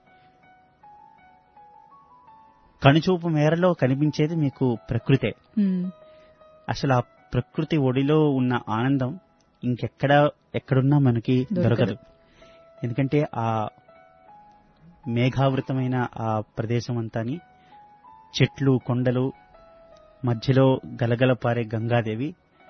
కనుచూపు మేరలో కనిపించేది మీకు ప్రకృతే ఉమ్, అసలు ఆ ప్రకృతి ఒడిలో ఉన్న ఆనందం ఇంకెక్కడ ఎక్కడున్నా మనకి దొరకదు. దొరకదు ఎందుకంటే ఆ మేఘావృతమైన ఆ ప్రదేశం అంతాని చెట్లు కొండలు మధ్యలో గలగల పారే గంగాదేవి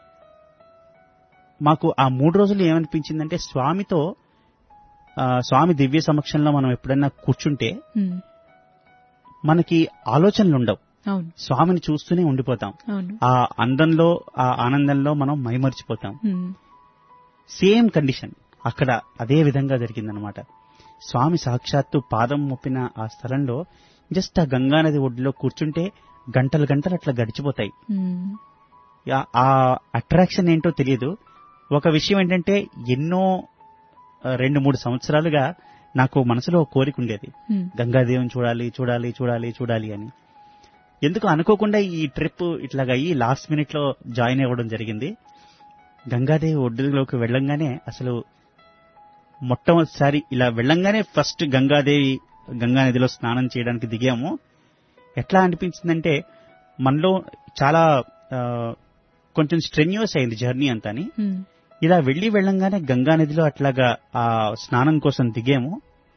మాకు ఆ మూడు రోజులు ఏమనిపించిందంటే స్వామితో ఆ, స్వామి దివ్య సమక్షంలో మనం ఎప్పుడైనా కూర్చుంటే ఉమ్, మనకి ఆలోచనలు ఉండవు అవును స్వామిని చూస్తూనే ఉండిపోతాం అవును ఆ అందంలో ఆ ఆనందంలో మనం మైమరిచిపోతాం ఉమ్, సేమ్ కండిషన్ అక్కడ అదే విధంగా జరిగిందనమాట స్వామి సాక్షాత్తు పాదం మోపిన ఆ స్థలంలో జస్ట్ ఆ గంగానది ఒడ్డులో కూర్చుంటే గంటలు గంటలు అట్లా గడిచిపోతాయి ఉమ్, ఆ- ఆ అట్రాక్షన్ ఏంటో తెలియదు ఒక విషయం ఏంటంటే ఎన్నో ఆ, రెండు మూడు సంవత్సరాలుగా నాకు మనసులో ఒక కోరిక ఉండేది ఉమ్, గంగాదేవిని చూడాలి చూడాలి చూడాలి చూడాలి అని ఎందుకు అనుకోకుండా ఈ ట్రిప్ ఇట్లాగా అయ్యి లాస్ట్ మినిట్ లో జాయిన్ అవ్వడం జరిగింది గంగాదేవి ఒడ్డులోకి వెళ్ళంగానే అసలు మొట్టమొదటిసారి ఇలా వెళ్ళంగానే ఫస్ట్ గంగాదేవి గంగా నదిలో స్నానం చేయడానికి దిగాము ఎట్లా అనిపించిందంటే మనలో చాలా ఆ, కొంచెం స్ట్రెన్యూస్ అయింది జర్నీ అంతాని ఉమ్, ఇలా వెళ్లి వెళ్ళంగానే గంగా నదిలో అట్లాగా ఆ స్నానం కోసం దిగాము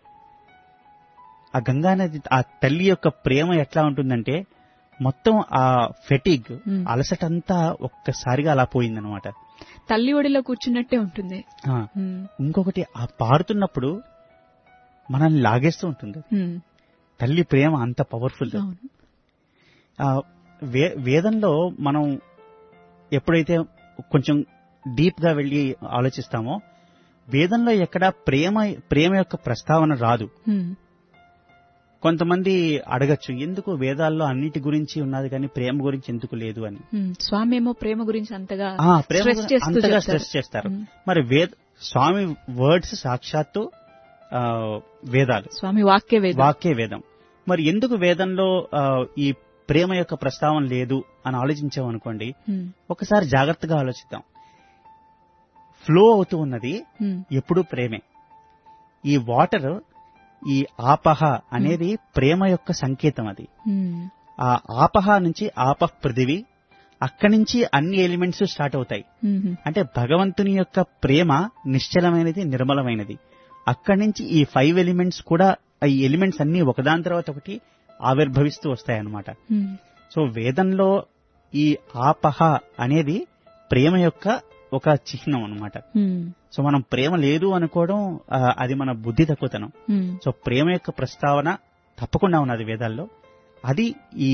ఆ గంగా నది ఆ తల్లి యొక్క ప్రేమ ఎట్లా ఉంటుందంటే మొత్తం ఆ ఫెటిగ్ Hmm. అలసటంతా ఒక్కసారిగా అలా పోయిందనమాట తల్లి ఒడిలో కూర్చున్నట్టే ఉంటుంది ఉమ్, ఇంకొకటి ఆ పారుతున్నప్పుడు మనల్ని లాగేస్తూ ఉంటుంది ఉమ్, తల్లి ప్రేమ అంత పవర్ఫుల్ అవును ఆ, వే- వేదంలో మనం ఎప్పుడైతే కొంచెం డీప్ గా వెళ్ళి ఆలోచిస్తామో వేదంలో ఎక్కడ ప్రేమ ప్రేమ యొక్క ప్రస్తావన రాదు ఉమ్, కొంతమంది అడగచ్చు ఎందుకు వేదాల్లో అన్నిటి గురించి ఉన్నది కానీ ప్రేమ గురించి ఎందుకు లేదు అని ఉమ్, స్వామి ఏమో ప్రేమ గురించి అంతగా ఆ, ప్రేమ స్ట్రెస్ గురించి చేస్తూ అంతగా చెప్తారు. స్ట్రెస్ చేస్తారు ఉమ్, మరి వేద స్వామి వర్డ్స్ సాక్షాత్తు ఆ, వేదాలు స్వామి వాక్య వేదం వాక్య వేదం మరి ఎందుకు వేదంలో ఆ, ఈ ప్రేమ యొక్క ప్రస్తావన లేదు అని ఆలోచించామనుకోండి ఉమ్, ఒకసారి జాగ్రత్తగా ఆలోచిద్దాం ఫ్లో అవుతూ ఉన్నది ఉమ్, ఎప్పుడూ ప్రేమే ఈ వాటర్ ఈ ఆపహ అనేది ప్రేమ యొక్క సంకేతం అది ఉమ్, ఆ ఆపహ నుంచి ఆపహ పృథివీ అక్కడి నుంచి అన్ని ఎలిమెంట్స్ స్టార్ట్ అవుతాయి ఉమ్, అంటే భగవంతుని యొక్క ప్రేమ నిశ్చలమైనది నిర్మలమైనది అక్కడి నుంచి ఈ ఫైవ్ ఎలిమెంట్స్ కూడా ఈ ఎలిమెంట్స్ అన్ని ఒకదాని తర్వాత ఒకటి ఆవిర్భవిస్తూ వస్తాయన్నమాట ఉమ్, సో వేదంలో ఈ ఆపహ అనేది ప్రేమ యొక్క ఒక చిహ్నం అన్నమాట ఉమ్, సో మనం ప్రేమ లేదు అనుకోవడం ఆ, అది మన బుద్ధి తక్కువతనం ఉమ్, సో ప్రేమ యొక్క ప్రస్తావన తప్పకుండా ఉన్నది వేదాల్లో అది ఈ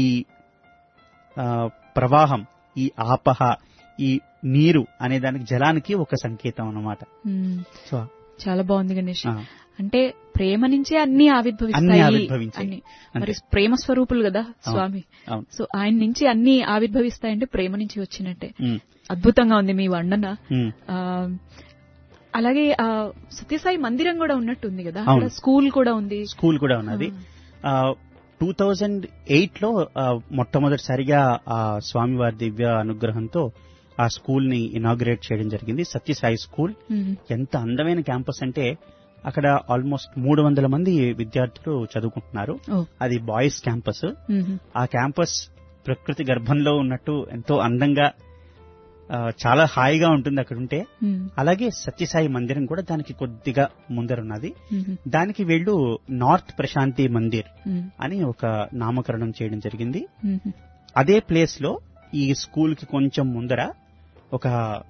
ఆ, ప్రవాహం ఈ ఆపహ ఈ నీరు అనే దానికి జలానికి ఒక సంకేతం అన్నమాట ఉమ్. సో చాలా బాగుంది గణేష్ ఆ, అంటే ప్రేమ నుంచే అన్ని అన్ని ఆవిర్భవిస్తాయి ఆవిర్భవించాయి. అని. అంతే. మరి ప్రేమ స్వరూపులు కదా స్వామి అవును సో ఆయన నుంచి అన్ని ఆవిర్భవిస్తాయంటే ప్రేమ నుంచి వచ్చినట్టే ఉమ్, అద్భుతంగా ఉంది మీ వర్ణన ఉమ్, ఆ, అలాగే ఆ సత్యసాయి మందిరం కూడా ఉన్నట్టుంది కదా అవును. అక్కడ స్కూల్ కూడా ఉంది స్కూల్ కూడా ఉన్నది టూ థౌజండ్ ఎయిట్ లో ఆ, మొట్టమొదటిసారిగా ఆ స్వామివారి దివ్య అనుగ్రహంతో ఆ స్కూల్ ని ఇనాగ్రేట్ చేయడం జరిగింది సత్యసాయి స్కూల్ ఉమ్, ఎంత అందమైన క్యాంపస్ అంటే అక్కడ ఆల్మోస్ట్ మూడు వందల మంది విద్యార్థులు చదువుకుంటున్నారు ఓ, అది బాయ్స్ క్యాంపస్ ఉమ్, ఆ క్యాంపస్ ప్రకృతి గర్భంలో ఉన్నట్టు ఎంతో అందంగా ఆ, చాలా హాయిగా ఉంటుంది అక్కడ ఉంటే ఉమ్, అలాగే సత్యసాయి మందిరం కూడా దానికి కొద్దిగా ముందరున్నది ఉమ్, దానికి వీళ్ళు నార్త్ ప్రశాంతి మందిర్ ఉమ్, అని ఒక నామకరణం చేయడం జరిగింది ఉమ్, అదే ప్లేస్ లో ఈ స్కూల్ కి కొంచెం ముందర ఒక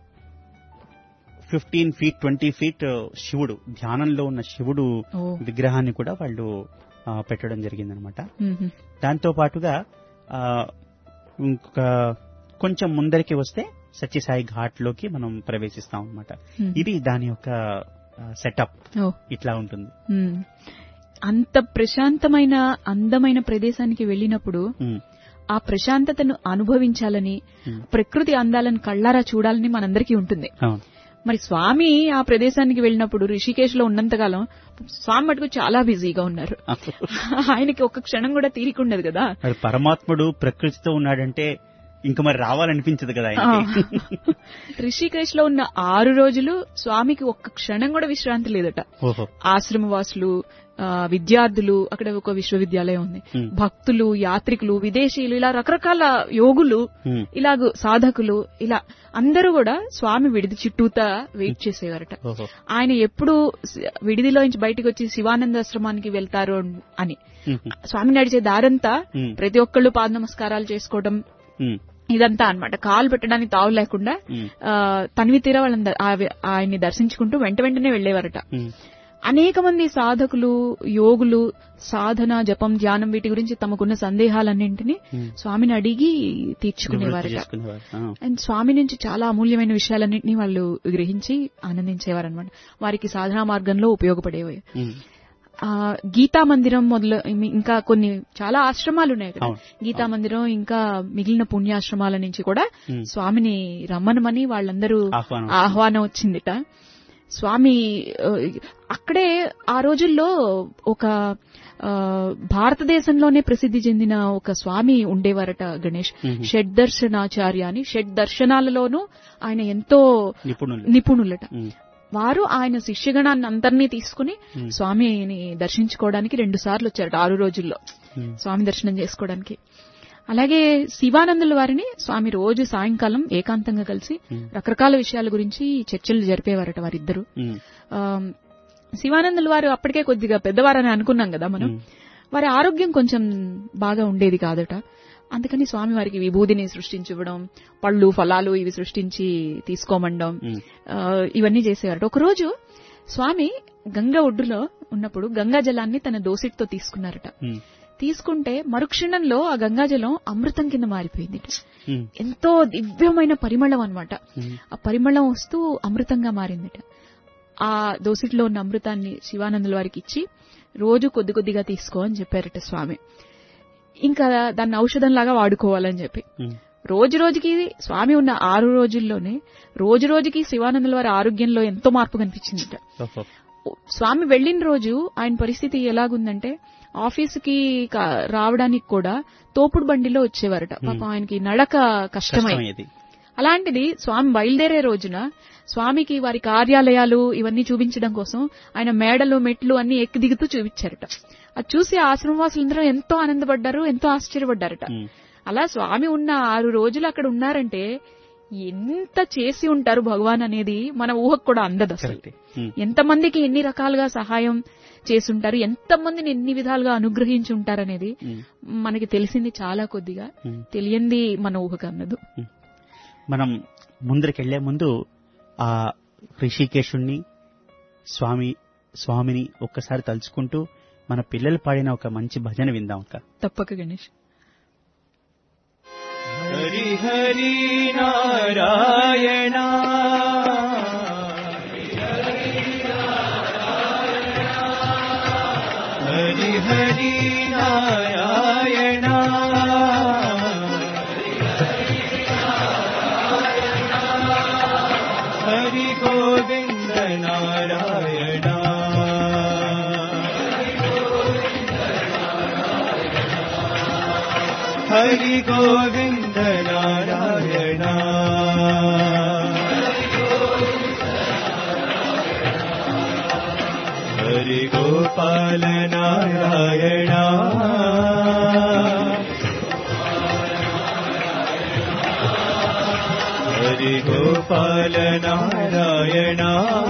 ఫిఫ్టీన్ ఫీట్ ట్వంటీ ఫీట్ శివుడు ధ్యానంలో ఉన్న శివుడు ఓ, విగ్రహాన్ని కూడా వాళ్ళు ఆ, పెట్టడం జరిగిందనమాట ఉమ్, దాంతో పాటుగా ఆ, ఇంకొక కొంచెం ముందరికి వస్తే సత్యసాయి ఘాట్ లోకి మనం ప్రవేశిస్తాం అనమాట ఉమ్. ఇది దాని యొక్క సెటప్ ఓ, ఇట్లా ఉంటుంది ఉమ్. అంత ప్రశాంతమైన అందమైన ప్రదేశానికి వెళ్ళినప్పుడు ఉమ్, ఆ ప్రశాంతతను అనుభవించాలని ఉమ్. ప్రకృతి అందాలను కళ్ళారా చూడాలని మనందరికీ ఉంటుంది అవును మరి స్వామి ఆ ప్రదేశానికి వెళ్ళినప్పుడు రిషికేశ్ లో ఉన్నంతకాలం స్వామి మటుకు చాలా బిజీగా ఉన్నారు ఆయనకి ఒక్క క్షణం కూడా తీరికుండదు కదా మరి పరమాత్ముడు ప్రకృతితో ఉన్నాడంటే ఇంకా మరి రావాలనిపించదు కదా ఆయనకి రిషికేశ్ లో ఉన్న ఆరు రోజులు స్వామికి ఒక్క క్షణం కూడా విశ్రాంతి లేదట ఓహో ఆశ్రమవాసులు ఆ, విద్యార్థులు అక్కడ ఒక విశ్వవిద్యాలయం ఉంది ఉమ్, భక్తులు యాత్రికులు విదేశీయులు ఇలా రకరకాల యోగులు ఉమ్, ఇలాగ సాధకులు ఇలా అందరూ కూడా స్వామి విడిది చుట్టూతా వెయిట్ చేసేవారట ఓహో ఆయన ఎప్పుడు సి- విడిదిలోంచి బయటకు వచ్చి శివానందాశ్రమానికి వెళ్తారు అని ఉమ్, స్వామి నడిచే దారంతా ఉమ్, ప్రతి ఒక్కళ్ళు పాద నమస్కారాలు చేసుకోవడం ఉమ్, ఇదంతా అన్నమాట కాలు పెట్టడానికి తావు లేకుండా ఉమ్, ఆ, తనివి తీర వాళ్ళని ద- ఆవి- ఆయన్ని దర్శించుకుంటూ వెంట వెంటనే వెళ్లేవారట ఉమ్, అనేక మంది సాధకులు యోగులు సాధన జపం ధ్యానం వీటి గురించి తమకున్న సందేహాలన్నింటినీ ఉమ్. స్వామిని అడిగి నివృత్తి తీర్చుకునేవారట చేసుకునేవారు ఆ, అండ్ స్వామి నుంచి చాలా అమూల్యమైన విషయాలన్నింటినీ వాళ్ళు గ్రహించి ఆనందించేవారనమాట వారికి సాధనా మార్గంలో ఉపయోగపడేవి ఉమ్, ఆ, గీతా మందిరం మొదలు ఇంకా కొన్ని చాలా ఆశ్రమాలు ఉన్నాయి కదా అవును. గీతా మందిరం ఇంకా మిగిలిన పుణ్యాశ్రమాల నుంచి కూడా ఉమ్. స్వామిని రమ్మనమని వాళ్ళందరూ ఆహ్వానం ఆహ్వానం వచ్చిందిట స్వామి ఆ, అక్కడే ఆ రోజుల్లో ఒక ఆ, భారతదేశంలోనే ప్రసిద్ధి చెందిన ఒక స్వామి ఉండేవారట గణేష్ మ్మ్. షడ్ దర్శనాచార్య అని షడ్ దర్శనాలలోనూ ఆయన ఎంతో నిపుణులు నిపుణులట ఉమ్, వారు ఆయన శిష్యగణాన్ని అందరినీ తీసుకుని మ్మ్. స్వామిని దర్శించుకోవడానికి రెండు సార్లు వచ్చారట ఆరు రోజుల్లో ఉమ్, స్వామి దర్శనం చేసుకోవడానికి అలాగే శివానందుల వారిని స్వామి రోజు సాయంకాలం ఏకాంతంగా కలిసి ఉమ్, రకరకాల విషయాల గురించి చర్చలు జరిపేవారట వారిద్దరు ఉమ్, ఆమ్, శివానందుల వారు అప్పటికే కొద్దిగా పెద్దవారని అనుకున్నాం కదా మనం ఉమ్, వారి ఆరోగ్యం కొంచెం బాగా ఉండేది కాదట అందుకని స్వామి వారికి విభూదిని సృష్టించివ్వడం పళ్ళు ఫలాలు ఇవి సృష్టించి తీసుకోమండం ఉమ్, ఆ, ఇవన్నీ చేసేవారట ఒకరోజు స్వామి గంగ ఒడ్డులో ఉన్నప్పుడు గంగా జలాన్ని తన దోసిటితో తీసుకున్నారట ఉమ్, తీసుకుంటే మరుక్షణంలో ఆ గంగాజలం అమృతం కింద మారిపోయింది ఉమ్, ఎంతో దివ్యమైన పరిమళం అన్నమాట ఉమ్, ఆ పరిమళం వస్తూ అమృతంగా మారిందట ఆ దోసిట్లో ఉన్న అమృతాన్ని శివానందుల వారికి ఇచ్చి రోజు కొద్ది కొద్దిగా తీసుకో అని చెప్పారట స్వామి ఇంకా దాన్ని ఔషధంలాగా వాడుకోవాలని చెప్పి ఉమ్, రోజు రోజుకి స్వామి ఉన్న ఆరు రోజుల్లోనే రోజు రోజుకి శివానందుల వారి ఆరోగ్యంలో ఎంతో మార్పు కనిపించిందట ఓహో స్వామి వెళ్లిన రోజు ఆయన పరిస్థితి ఎలాగుందంటే ఆఫీసుకి కా- రావడానికి కూడా తోపుడు బండిలో వచ్చేవారట పాపం ఆయనకి నడక కష్టమై కష్టమయ్యేది అలాంటిది స్వామి బయలుదేరే రోజున స్వామికి వారి కార్యాలయాలు ఇవన్నీ చూపించడం కోసం ఆయన మేడలు మెట్లు అన్ని ఎక్కి దిగుతూ చూపించారట అది చూసి ఆ ఆశ్రమవాసులందరూ ఎంతో ఆనందపడ్డారు ఎంతో ఆశ్చర్యపడ్డారట ఉమ్, అలా స్వామి ఉన్న ఆరు రోజులు అక్కడ ఉన్నారంటే ఎంత చేసి ఉంటారు భగవాన్ అనేది మన ఊహకు కూడా అందదు అసలు కరెక్టే. ఉమ్, ఎంతమందికి ఎన్ని రకాలుగా సహాయం చేసుంటారు ఎంతమందిని ఎన్ని విధాలుగా అనుగ్రహించి ఉంటారనేది ఉమ్, మనకి తెలిసింది చాలా కొద్దిగా ఉమ్. తెలియంది మన ఊహకు అందదు మనం ముందరికెళ్లే ముందు ఆ ఋషికేశుణ్ణి స్వామి స్వామిని ఒక్కసారి తలుచుకుంటూ మన పిల్లలు పాడిన ఒక మంచి భజన విందాం అక్క తప్పక గణేష్ హరి హరి నారాయణ హరి హరి నారాయణ హరి గోవింద నారాయణ హరి గోవింద నారాయణ హరి గోపాల నారాయణ హరి గోపాల నారాయణ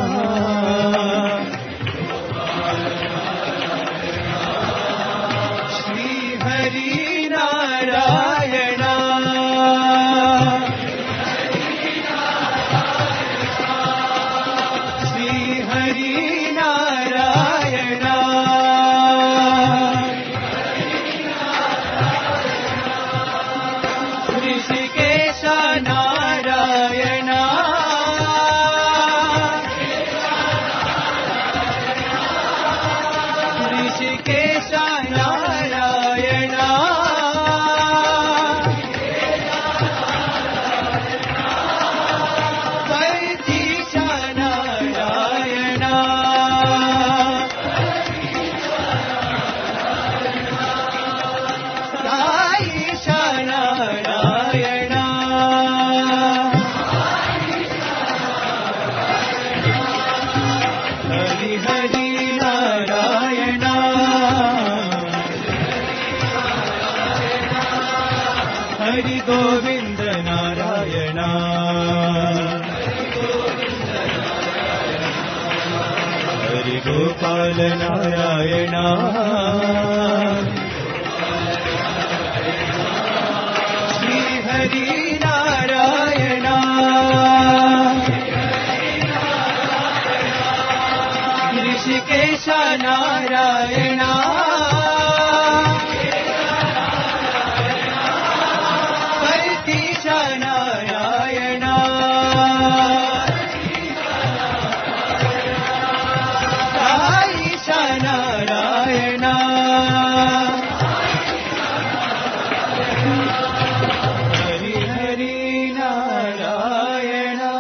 శ్రీ హరి నారాయణ శ్రీ హరి నారాయణ ఋషికేశ నారాయణ ఋషికేశ నారాయణ వైదీశ నారాయణ సాయిష నారాయణ హరి హరి నారాయణ హరి గోవింద నారాయణ హరి గోపాల నారాయణ శ్రీ హరి నారాయణ ఋషికేశ నారాయణ వైతీశ నారాయణ సాయిష నారాయణ హరి హరి నారాయణ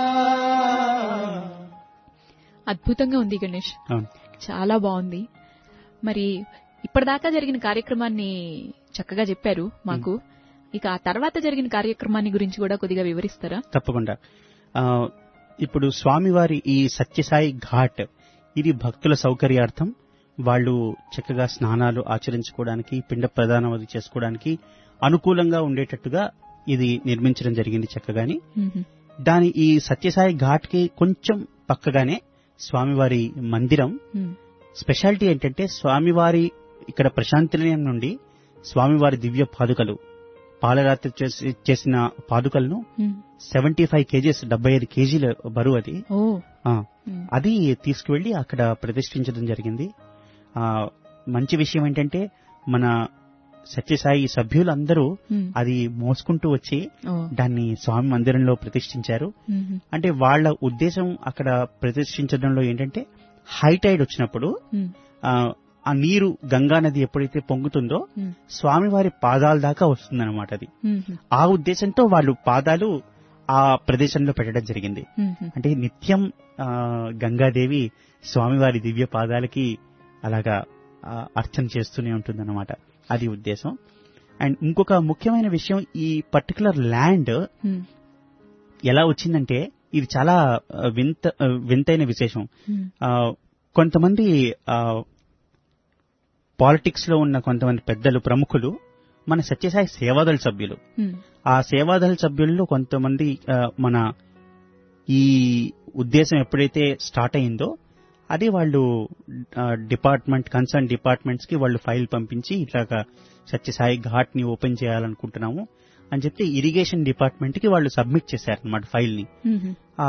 అద్భుతంగా ఉంది గణేష్ అవును చాలా బాగుంది మరి ఇప్పటిదాకా జరిగిన కార్యక్రమాన్ని చక్కగా చెప్పారు మాకు ఇక ఆ తర్వాత జరిగిన కార్యక్రమాన్ని గురించి కూడా కొద్దిగా వివరిస్తారా తప్పకుండా ఆ, ఇప్పుడు స్వామివారి ఈ సత్యసాయి ఘాట్ ఇది భక్తుల సౌకర్యార్థం వాళ్ళు చక్కగా స్నానాలు ఆచరించుకోవడానికి పిండ ప్రదానం చేసుకోవడానికి అనుకూలంగా ఉండేటట్టుగా ఇది నిర్మించడం జరిగింది చక్కగాని మ్మ్. దాని ఈ సత్యసాయి ఘాట్ కి కొంచెం పక్కగానే స్వామివారి మందిరం మ్మ్. స్పెషాలిటీ ఏంటంటే స్వామివారి ఇక్కడ ప్రశాంతి నిలయం నుండి స్వామివారి దివ్య పాదుకలు పాలరాత్రి చేసి చేసిన పాదుకలను మ్మ్. సెవెంటీ ఫైవ్ కేజీస్ డెబ్బై ఐదు కేజీల బరువు అది ఓ ఆ, మ్మ్. అది తీసుకువెళ్లి అక్కడ ప్రతిష్ఠించడం జరిగింది ఆ మంచి విషయం ఏంటంటే మన సత్యసాయి సభ్యులందరూ మ్మ్. అది మోసుకుంటూ వచ్చి ఓ దాన్ని స్వామి మందిరంలో ప్రతిష్ఠించారు మ్మ్. అంటే వాళ్ళ ఉద్దేశం అక్కడ ప్రతిష్ఠించడంలో ఏంటంటే హై టైడ్ వచ్చినప్పుడు మ్మ్. ఆ, ఆ నీరు గంగా నది ఎప్పుడైతే పొంగుతుందో మ్మ్. స్వామివారి పాదాల దాకా వస్తుందన్నమాట అది మ్మ్. ఆ ఉద్దేశంతో వాళ్ళు పాదాలు ఆ ప్రదేశంలో పెట్టడం జరిగింది మ్మ్. అంటే నిత్యం ఆ, గంగాదేవి స్వామివారి దివ్య పాదాలకి అలాగా ఆ, అర్చన చేస్తూనే ఉంటుందన్నమాట అది ఉద్దేశం అండ్ ఇంకొక ముఖ్యమైన విషయం ఈ పర్టికులర్ ల్యాండ్ మ్మ్. ఎలా వచ్చిందంటే ఇది చాలా ఆ, వింత ఆ, వింతైన విశేషం ఉమ్, ఆ, కొంతమంది పాలిటిక్స్ లో ఉన్న కొంతమంది పెద్దలు ప్రముఖులు మన సత్యసాయి సేవాదళ సభ్యులు ఉమ్, ఆ సేవాదళ సభ్యుల్లో కొంతమంది ఆ, మన ఈ ఉద్దేశం ఎప్పుడైతే స్టార్ట్ అయిందో అది వాళ్ళు డిపార్ట్మెంట్ కన్సర్న్ డిపార్ట్మెంట్స్ కి వాళ్ళు ఫైల్ పంపించి ఇట్లాగా సత్యసాయి ఘాట్ ని ఓపెన్ చేయాలనుకుంటున్నాము అని చెప్పి ఇరిగేషన్ డిపార్ట్మెంట్ కి వాళ్ళు సబ్మిట్ చేశారనమాట ఫైల్ ని ఉమ్, ఆ,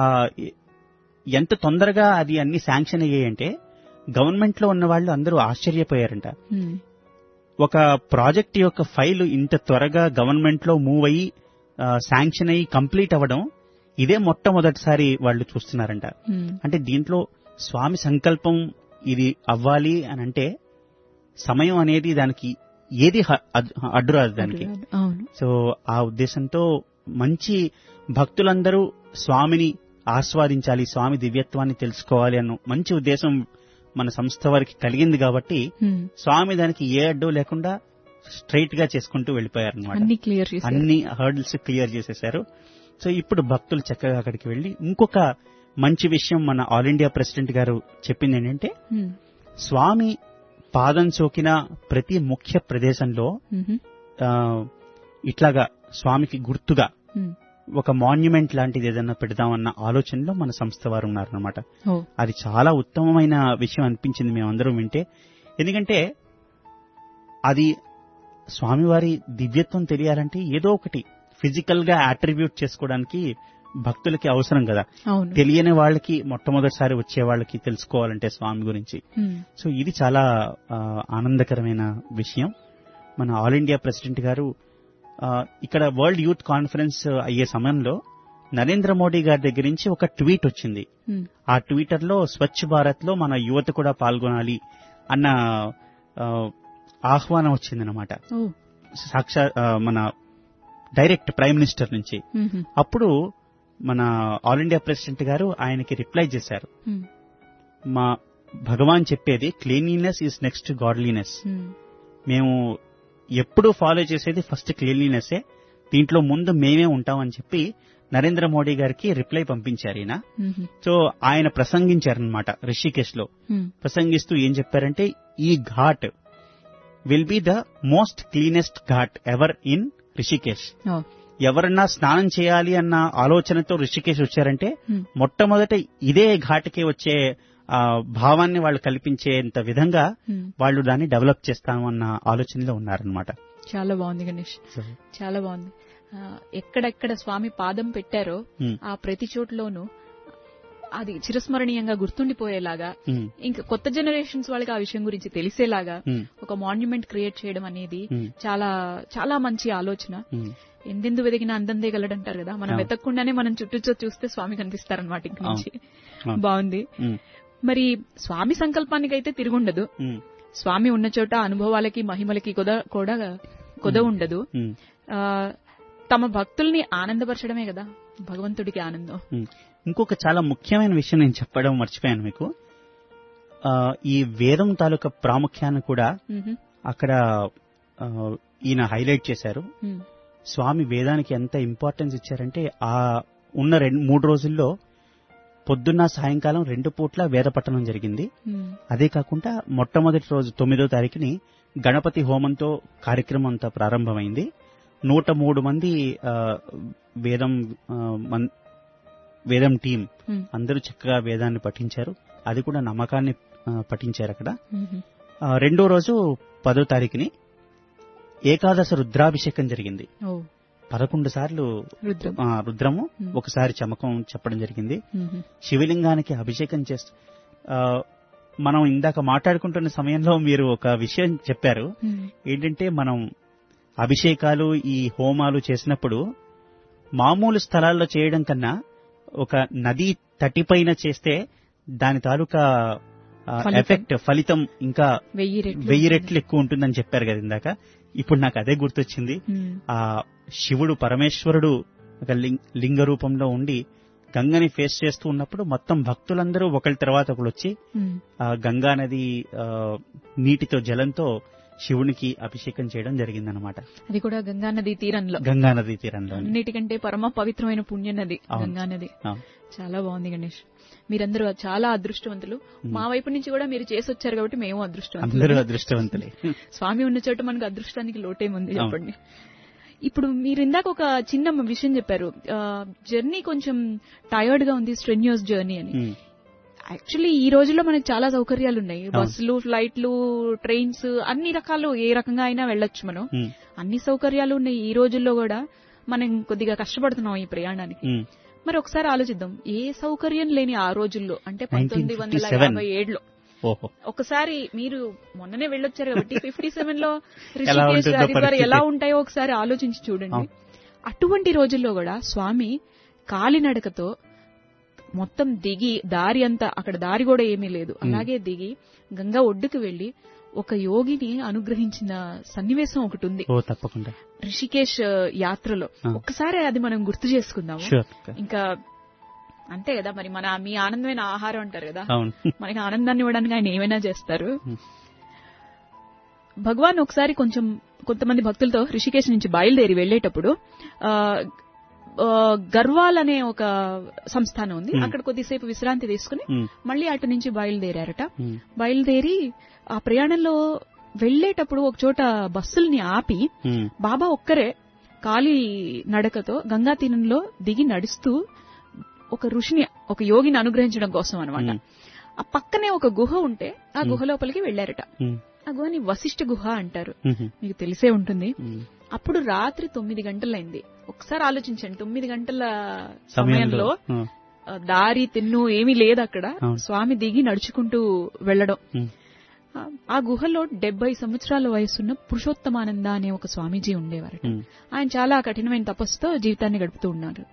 ఎంత తొందరగా అది అన్ని శాంక్షన్ అయ్యాయంటే గవర్నమెంట్ లో ఉన్న వాళ్ళు అందరూ ఆశ్చర్యపోయారంట ఉమ్, ఒక ప్రాజెక్ట్ యొక్క ఫైల్ ఇంత త్వరగా గవర్నమెంట్ లో మూవ్ అయ్యి ఆ, శాంక్షన్ అయ్యి కంప్లీట్ అవ్వడం ఇదే మొట్టమొదటిసారి వాళ్ళు చూస్తున్నారంట ఉమ్. అంటే దీంట్లో స్వామి సంకల్పం ఇది అవ్వాలి అని అంటే సమయం అనేది దానికి ఏది హ- అడ్- అడ్డు రాదు దానికి అవును సో ఆ ఉద్దేశంతో మంచి భక్తులందరూ స్వామిని ఆస్వాదించాలి స్వామి దివ్యత్వాన్ని తెలుసుకోవాలి అన్న మంచి ఉద్దేశం మన సంస్థ వారికి కలిగింది కాబట్టి ఉమ్, స్వామి దానికి ఏ అడ్డు లేకుండా స్ట్రైట్ గా చేసుకుంటూ వెళ్ళిపోయారనమాట అన్ని క్లియర్ చేశారు అన్ని హర్డిల్స్ క్లియర్ చేసేశారు సో ఇప్పుడు భక్తులు చక్కగా అక్కడికి వెళ్లి ఇంకొక మంచి విషయం మన ఆల్ ఇండియా ప్రెసిడెంట్ గారు చెప్పింది ఏంటంటే ఉమ్, స్వామి పాదం సోకిన ప్రతి ముఖ్య ప్రదేశంలో ఉమ్, ఆ, ఇట్లాగా స్వామికి గుర్తుగా ఉమ్. ఒక మాన్యుమెంట్ లాంటిది ఏదైనా పెడదామన్న ఆలోచనలో మన సంస్థ వారు ఉన్నారనమాట ఓ అది చాలా ఉత్తమమైన విషయం అనిపించింది మేమందరం వింటే ఎందుకంటే అది స్వామివారి దివ్యత్వం తెలియాలంటే ఏదో ఒకటి ఫిజికల్ గా అట్రిబ్యూట్ చేసుకోవడానికి భక్తులకి అవసరం కదా అవును తెలియని వాళ్ళకి మొట్టమొదటిసారి వచ్చే వాళ్ళకి తెలుసుకోవాలంటే స్వామి గురించి ఉమ్, సో ఇది చాలా ఆ, ఆనందకరమైన విషయం మన ఆల్ ఇండియా ప్రెసిడెంట్ గారు ఆ, ఇక్కడ వరల్డ్ యూత్ కాన్ఫరెన్స్ అయ్యే సమయంలో నరేంద్ర మోడీ గారి దగ్గర నుంచి ఒక ట్వీట్ వచ్చింది ఉమ్, ఆ ట్విట్టర్ లో స్వచ్ఛ భారత్ లో మన యువత కూడా పాల్గొనాలి అన్న ఆ, ఆహ్వానం వచ్చిందనమాట ఓ సాక్షా ఆ, మన డైరెక్ట్ ప్రైమ్ మినిస్టర్ నుంచి ఉమ్, అప్పుడు మన ఆల్ ఇండియా ప్రెసిడెంట్ గారు ఆయనకి రిప్లై చేశారు ఉమ్, మా భగవాన్ చెప్పేది క్లీన్లీనెస్ ఈజ్ నెక్స్ట్ గాడ్లీనెస్ ఉమ్, మేము ఎప్పుడు ఫాలో చేసేది ఫస్ట్ క్లీన్లీనెస్సే దీంట్లో ముందు మేమే ఉంటామని చెప్పి నరేంద్ర మోడీ గారికి రిప్లై పంపించారు ఈయన ఉమ్, సో ఆయన ప్రసంగించారనమాట రిషికేశ్ లో ఉమ్, ప్రసంగిస్తూ ఏం చెప్పారంటే ఈ ghat will be the most cleanest ghat ever in Rishikesh ఓ ఎవరన్నా స్నానం చేయాలి అన్న ఆలోచనతో రిషికేశ్ వచ్చారంటే ఉమ్, మొట్టమొదట ఇదే ఘాట్కి వచ్చే ఆ, భావాన్ని వాళ్ళు కల్పించేంత విధంగా ఉమ్. వాళ్ళు దాన్ని డెవలప్ చేస్తాము అన్న ఆలోచనలో ఉన్నారనమాట చాలా బాగుంది గణేష్ చాలా బాగుంది ఆ, ఎక్కడెక్కడ స్వామి పాదం పెట్టారో ఉమ్, ఆ ప్రతి చోట్లోనూ అది చిరస్మరణీయంగా గుర్తుండిపోయేలాగా ఉమ్, ఇంకా కొత్త జనరేషన్స్ వాళ్ళకి ఆ విషయం గురించి తెలిసేలాగా ఉమ్, ఒక మాన్యుమెంట్ క్రియేట్ చేయడం అనేది ఉమ్, చాలా చాలా మంచి ఆలోచన ఉమ్. ఎందెందు వెదిగిన అందందే గలడంటారు కదా మనం అవును. వెతకకుండానే మనం చుట్టూ చూస్తే స్వామి కనిపిస్తారనమాట ఇంక నుంచి అవును. బాగుంది ఉమ్, మరి స్వామి సంకల్పానికి అయితే తిరుగుండదు ఉమ్, స్వామి ఉన్న చోట అనుభవాలకి మహిమలకి కొద కూడా కొద ఉండదు ఉమ్, ఆ, తమ భక్తుల్ని ఆనందపరచడమే కదా భగవంతుడికి ఆనందం ఉమ్. ఇంకొక చాలా ముఖ్యమైన విషయం నేను చెప్పడం మర్చిపోయాను మీకు ఆ, ఈ వేదం తాలూకా ప్రాముఖ్యాన్ని కూడా మ్హూ. అక్కడ ఆ, ఈయన హైలైట్ చేశారు మ్. స్వామి వేదానికి ఎంత ఇంపార్టెన్స్ ఇచ్చారంటే ఆ ఉన్న రెండు మూడు రోజుల్లో పొద్దున్న సాయంకాలం రెండు పూట్ల వేద పట్టణం జరిగింది మ్. అదే కాకుండా మొట్టమొదటి రోజు తొమ్మిదో తారీఖుని గణపతి హోమంతో కార్యక్రమం అంతా ప్రారంభమైంది నూట మూడు మంది ఆ, వేదం ఆ, మన్- వేదం టీం మ్. అందరూ చక్కగా వేదాన్ని పఠించారు అది కూడా నమ్మకాన్ని ఆ, పఠించారు అక్కడ మ్హూ. ఆ, రెండో రోజు పదో తారీఖుని ఏకాదశ రుద్రాభిషేకం జరిగింది ఓ పదకొండు సార్లు రుద్రం ఆ, రుద్రము మ్. ఒకసారి చమకం చెప్పడం జరిగింది మ్హూ. శివలింగానికి అభిషేకం చేస్తూ ఆ, మనం ఇందాక మాట్లాడుకుంటున్న సమయంలో మీరు ఒక విషయం చెప్పారు మ్. ఏంటంటే మనం అభిషేకాలు ఈ హోమాలు చేసినప్పుడు మామూలు స్థలాల్లో చేయడం కన్నా ఒక నది తటిపైన చేస్తే దాని తాలూకా ఆ, ఫలితం. ఎఫెక్ట్ ఫలితం ఇంకా వెయ్యి రెట్లు వెయ్యి రెట్లు ఎక్కువ ఉంటుందని చెప్పారు కదా ఇందాక ఇప్పుడు నాకు అదే గుర్తొచ్చింది మ్. ఆ శివుడు పరమేశ్వరుడు ఒక లింగ- లింగ రూపంలో ఉండి గంగని ఫేస్ చేస్తూ ఉన్నప్పుడు మొత్తం భక్తులందరూ ఒకరి తర్వాత ఒకరు వచ్చి మ్. ఆ గంగా నది ఆ, నీటితో జలంతో శివునికి అభిషేకం చేయడం జరిగిందనమాట అది కూడా గంగా నది తీరంలో గంగా నది తీరంలో అన్నిటికంటే పరమ పవిత్రమైన పుణ్య నది అవును. గంగా నది అవును. చాలా బాగుంది గణేష్ మీరందరూ చాలా అదృష్టవంతులు మా వైపు నుంచి కూడా మీరు చేసి వచ్చారు కాబట్టి మేము అందరూ అదృష్టవంతులు అదృష్టవంతులే స్వామి ఉన్న చోట మనకు అదృష్టానికి లోటేముంది అవును. చెప్పండి ఇప్పుడు మీరు ఇందాక ఒక చిన్న విషయం చెప్పారు జర్నీ కొంచెం టైర్డ్ గా ఉంది స్ట్రెన్యూస్ జర్నీ అని ఉమ్, యాక్చువల్లీ ఈ రోజుల్లో మనకి చాలా సౌకర్యాలు ఉన్నాయి అవును. బస్సులు ఫ్లైట్లు ట్రైన్స్ అన్ని రకాలు ఏ రకంగా అయినా వెళ్ళొచ్చు మనం ఉమ్, అన్ని సౌకర్యాలు ఉన్నాయి ఈ రోజుల్లో కూడా మనం కొద్దిగా కష్టపడుతున్నాం ఈ ప్రయాణానికి ఉమ్. మరి ఒకసారి ఆలోచిద్దాం ఏ సౌకర్యం లేని ఆ రోజుల్లో అంటే పంతొమ్మిది వందల 1957. యాభై ఏడులో ఓహో ఒకసారి మీరు మొన్ననే వెళ్ళొచ్చారు కాబట్టి ఫిఫ్టీ సెవెన్ లో ఎలా రిషికేశ్ ఉంటుందో హరిద్వార్ పరిస్థితి? ఎలా ఉంటాయో ఒకసారి ఆలోచించి చూడండి అవును. అటువంటి రోజుల్లో కూడా స్వామి కాలినడకతో మొత్తం దిగి దారి అంతా అక్కడ దారి కూడా ఏమీ లేదు అలాగే దిగి గంగా ఒడ్డుకు వెళ్లి ఒక యోగిని అనుగ్రహించిన సన్నివేశం ఒకటి ఉంది ఓ తప్పకుండా రిషికేశ్ యాత్రలో ఆ. ఒక్కసారి అది మనం గుర్తు చేసుకుందాము షూర్ ఇంకా అంతే కదా మరి మన మీ ఆనందమైన ఆహారం అంటారు కదా అవును మనకి ఆనందాన్ని ఇవ్వడానికి ఆయన ఏమైనా చేస్తారు Hmm. భగవాన్ ఒకసారి కొంచెం కొంతమంది భక్తులతో రిషికేశ్ నుంచి బయలుదేరి వెళ్లేటప్పుడు ఆ, ఆ, గర్వాల్ అనే ఒక సంస్థానం ఉంది Hmm. అక్కడ కొద్దిసేపు విశ్రాంతి తీసుకుని ఉమ్, మళ్ళీ అటు నుంచి బయలుదేరారట ఉమ్, బయలుదేరి ఆ ప్రయాణంలో వెళ్లేటప్పుడు ఒక చోట బస్సుల్ని ఆపి ఉమ్, బాబా ఒక్కరే కాలి నడకతో గంగా తీరంలో దిగి నడుస్తూ ఒక ఋషిని ఒక యోగిని అనుగ్రహించడం కోసం అనమాట ఉమ్, ఆ పక్కనే ఒక గుహ ఉంటే ఆ గుహ లోపలికి వెళ్లారట ఉమ్, ఆ గుహని వశిష్ఠ గుహ అంటారు ఉమ్, మీకు తెలిసే ఉంటుంది ఉమ్. అప్పుడు రాత్రి తొమ్మిది గంటలైంది ఒకసారి ఆలోచించండి తొమ్మిది గంటల సమయంలో సమయంలో ఉమ్, ఆ, దారి తిన్ను ఏమీ లేదు అక్కడ అవును. స్వామి దిగి నడుచుకుంటూ వెళ్లడం ఉమ్, ఆ- ఆ గుహలో డెబ్బై సంవత్సరాల వయసున్న పురుషోత్తమానంద అనే ఒక స్వామీజీ ఉండేవారట ఉమ్, ఆయన చాలా కఠినమైన తపస్సుతో జీవితాన్ని గడుపుతూ ఉన్నారు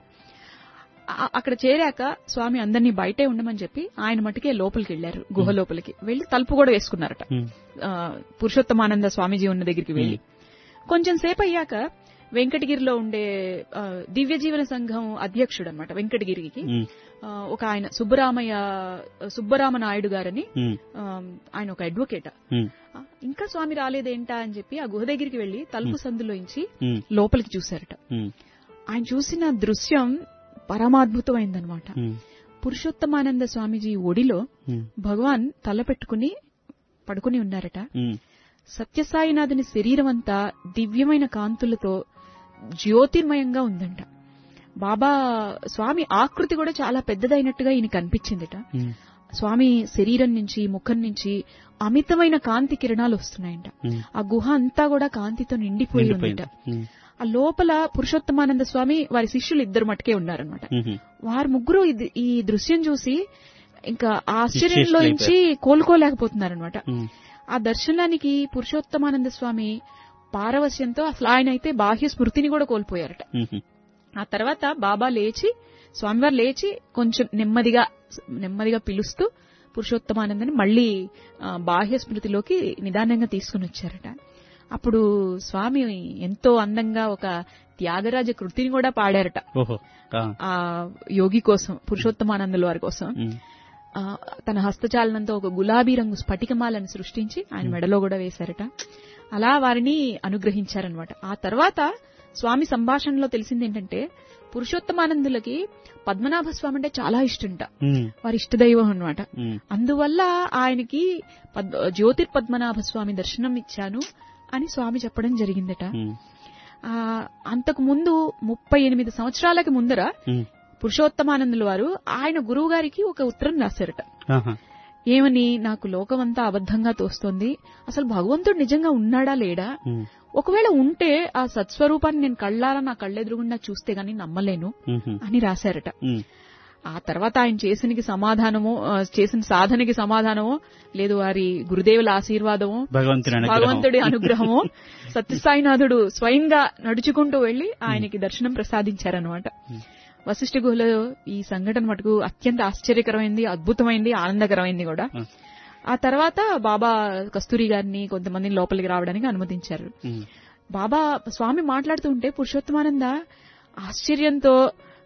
ఆ- అక్కడ చేరాక స్వామి అందరినీ బయటే ఉండమని చెప్పి ఆయన మటుకే లోపలికి వెళ్లారు గుహ లోపలికి వెళ్లి తలుపు కూడా వేసుకున్నారట ఉమ్, ఆ, పురుషోత్తమానంద స్వామీజీ ఉన్న దగ్గరికి వెళ్లి కొంచెం సేపు అయ్యాక వెంకటగిరిలో ఉండే ఆ, దివ్య జీవన సంఘం అధ్యక్షుడు అనమాట వెంకటగిరికి ఉమ్, ఆ, ఒక ఆయన సుబ్బరామయ్య సుబ్బరామ నాయుడు గారని ఉమ్, ఆ, ఆయన ఒక అడ్వకేట్ ఉమ్, ఆ, ఇంకా స్వామి రాలేదేంటా అని చెప్పి ఆ గుహ దగ్గరికి వెళ్లి తలుపు సందులోంచి ఉమ్, లోపలికి చూశారట ఉమ్, ఆయన చూసిన దృశ్యం పరమాద్భుతమైందనమాట ఉమ్, పురుషోత్తమానంద స్వామీజీ ఒడిలో ఉమ్, భగవాన్ తల పెట్టుకుని పడుకుని ఉన్నారట ఉమ్, సత్యసాయినాథుని శరీరం అంతా దివ్యమైన కాంతులతో జ్యోతిర్మయంగా ఉందంట బాబా స్వామి ఆకృతి కూడా చాలా పెద్దదైనట్టుగా ఈయన కనిపించిందిట ఉమ్, స్వామి శరీరం నుంచి ముఖం నుంచి అమితమైన కాంతి కిరణాలు వస్తున్నాయంట ఉమ్. ఆ గుహ అంతా కూడా కాంతితో నిండిపోయి ఉందిట నిండిపోయింది. ఉమ్, ఆ లోపల పురుషోత్తమానంద స్వామి వారి శిష్యులు ఇద్దరు మటుకే ఉన్నారనమాట ఉమ్, వారు ముగ్గురు ఇది- ఈ దృశ్యం చూసి ఇంకా ఆ ఆశ్చర్యంలో నుంచి కోలుకోలేకపోతున్నారనమాట ఉమ్, ఆ దర్శనానికి పురుషోత్తమానంద స్వామి పారవశ్యంతో అసలు ఆయన అయితే బాహ్య స్మృతిని కూడా కోల్పోయారట ఉమ్, ఆ తర్వాత బాబా లేచి స్వామివారు లేచి కొంచెం నెమ్మదిగా నెమ్మదిగా పిలుస్తూ పురుషోత్తమానందని మళ్ళీ ఆ, బాహ్య స్మృతిలోకి నిదానంగా తీసుకుని వచ్చారట అప్పుడు స్వామి ఎంతో అందంగా ఒక త్యాగరాజ కృతిని కూడా పాడారట ఓహో ఆ, ఆ యోగి కోసం పురుషోత్తమానందుల వారి కోసం ఉమ్, ఆ, తన హస్తచాలనంతో ఒక గులాబీ రంగు స్ఫటికమాలను సృష్టించి ఆయన మెడలో కూడా వేశారట అలా వారిని అనుగ్రహించారనమాట ఆ తర్వాత స్వామి సంభాషణలో తెలిసింది ఏంటంటే పురుషోత్తమానందులకి పద్మనాభ స్వామి అంటే చాలా ఇష్టంట ఉమ్, వారి ఇష్టదైవం అన్నమాట ఉమ్, అందువల్ల ఆయనకి పద్- జ్యోతిర్ పద్మనాభ స్వామి దర్శనం ఇచ్చాను అని స్వామి చెప్పడం జరిగిందట ఉమ్, ఆ అంతకు ముందు ముప్పై ఎనిమిది సంవత్సరాలకి ముందర ఉమ్, పురుషోత్తమానందుల వారు ఆయన గురువు గారికి ఒక ఉత్తరం రాశారట ఆహా, ఏమని నాకు లోకమంతా అబద్ధంగా తోస్తోంది అసలు భగవంతుడు నిజంగా ఉన్నాడా లేడా ఉమ్, ఒకవేళ ఉంటే ఆ సత్స్వరూపాన్ని నేను కళ్ళారా నా కళ్ళెదురుగుండా చూస్తే గాని నమ్మలేను ఉమ్, అని రాశారట ఉమ్, ఆ తర్వాత ఆయన చేసినకి సమాధానమో ఆ, చేసిన సాధనకి సమాధానమో లేదు వారి గురుదేవుల ఆశీర్వాదమో భగవంతుని అనుగ్రహం. భగవంతుడి అనుగ్రహమో సత్యసాయినాథుడు స్వయంగా నడుచుకుంటూ వెళ్లి ఆయనకి దర్శనం ప్రసాదించారనమాట వశిష్ఠ గుహలో ఈ సంఘటన మటుకు అత్యంత ఆశ్చర్యకరమైంది అద్భుతమైంది ఆనందకరమైంది కూడా ఉమ్, ఆ తర్వాత బాబా కస్తూరి గారిని కొంతమందిని లోపలికి రావడానికి అనుమతించారు ఉమ్, బాబా స్వామి మాట్లాడుతూ ఉంటే పురుషోత్తమానంద ఆశ్చర్యంతో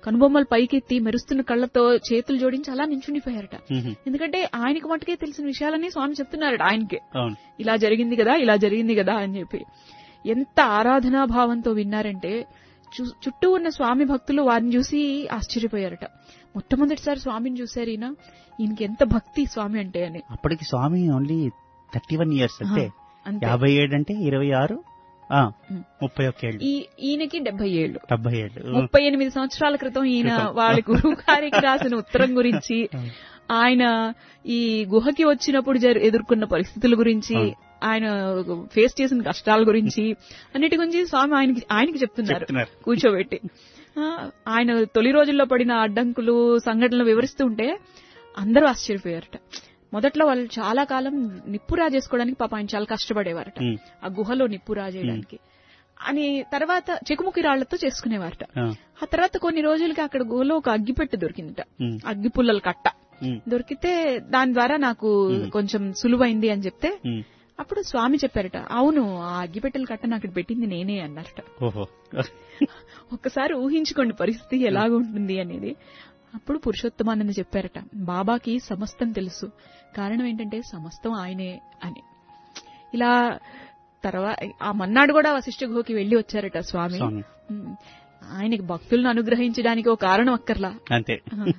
కనుబొమ్మలు పైకెత్తి మెరుస్తున్న కళ్ళతో చేతులు జోడించి అలా నించుండిపోయారట మ్మ్. ఎందుకంటే ఆయనకి మటుకే తెలిసిన విషయాలన్నీ స్వామి చెప్తున్నారట ఆయనకి అవును ఇలా జరిగింది కదా ఇలా జరిగింది కదా అని చెప్పి ఎంత ఆరాధనా భావంతో విన్నారంటే చు- చుట్టూ ఉన్న స్వామి భక్తులు వారిని చూసి ఆశ్చర్యపోయారట మొట్టమొదటిసారి స్వామిని చూశారు ఈయన ఈయనకి ఎంత భక్తి స్వామి అంటే అని అప్పటికి Swami only thirty one years అంటే అంతే యాభై ఏడు అంటే ఇరవై ఆరు ఆ, మ్మ్. ముప్పై ఒక్క ఏళ్ళు ఈ ఈయనకి డెబ్బై ఏళ్ళు డెబ్బై ఏళ్ళు ముప్పై ఎనిమిది సంవత్సరాల క్రితం ఈయన క్రితం. వాళ్ళ గురువు గారికి రాసిన ఉత్తరం గురించి ఆయన ఈ గుహకి వచ్చినప్పుడు జరు- ఎదుర్కొన్న పరిస్థితుల గురించి అవును. ఆయన ఫేస్ చేసిన కష్టాల గురించి అన్నిటి గురించి స్వామి ఆయనకి ఆయనకి చెప్తున్నారు చెప్తున్నారు. కూర్చోబెట్టి ఆ, ఆయన తొలి రోజుల్లో పడిన అడ్డంకులు సంఘటనలు వివరిస్తూ ఉంటే అందరూ ఆశ్చర్యపోయారట మొదట్లో వాళ్ళు చాలా కాలం నిప్పు రాజేసుకోవడానికి పాప ఆయన చాలా కష్టపడేవారట మ్మ్. ఆ గుహలో నిప్పు రాజేయడానికి అని తర్వాత చెకుముకి రాళ్లతో చేసుకునేవారట ఆ, ఆ తర్వాత కొన్ని రోజులకి అక్కడ గుహలో ఒక అగ్గిపెట్టె దొరికిందట మ్మ్. అగ్గి పుల్లల కట్ట మ్మ్. దొరికితే దాని ద్వారా నాకు కొంచెం సులువైంది అని చెప్తే మ్మ్. అప్పుడు స్వామి చెప్పారట అవును ఆ అగ్గిపెట్టెల కట్ట నాకు ఇక్కడ పెట్టింది నేనే అన్నారట ఓహో ఒక్కసారి ఊహించుకోండి పరిస్థితి ఎలాగుంటుంది అనేది అప్పుడు పురుషోత్తమానంద చెప్పారట బాబాకి సమస్తం తెలుసు కారణం ఏంటంటే సమస్తం ఆయనే అని ఇలా తర్వాత ఆ మన్నాడు కూడా వశిష్ఠ గుహకి వెళ్లి వచ్చారట స్వామి స్వామి ఉమ్. ఆయనకి భక్తులను అనుగ్రహించడానికి ఒక కారణం అక్కర్లా అంతే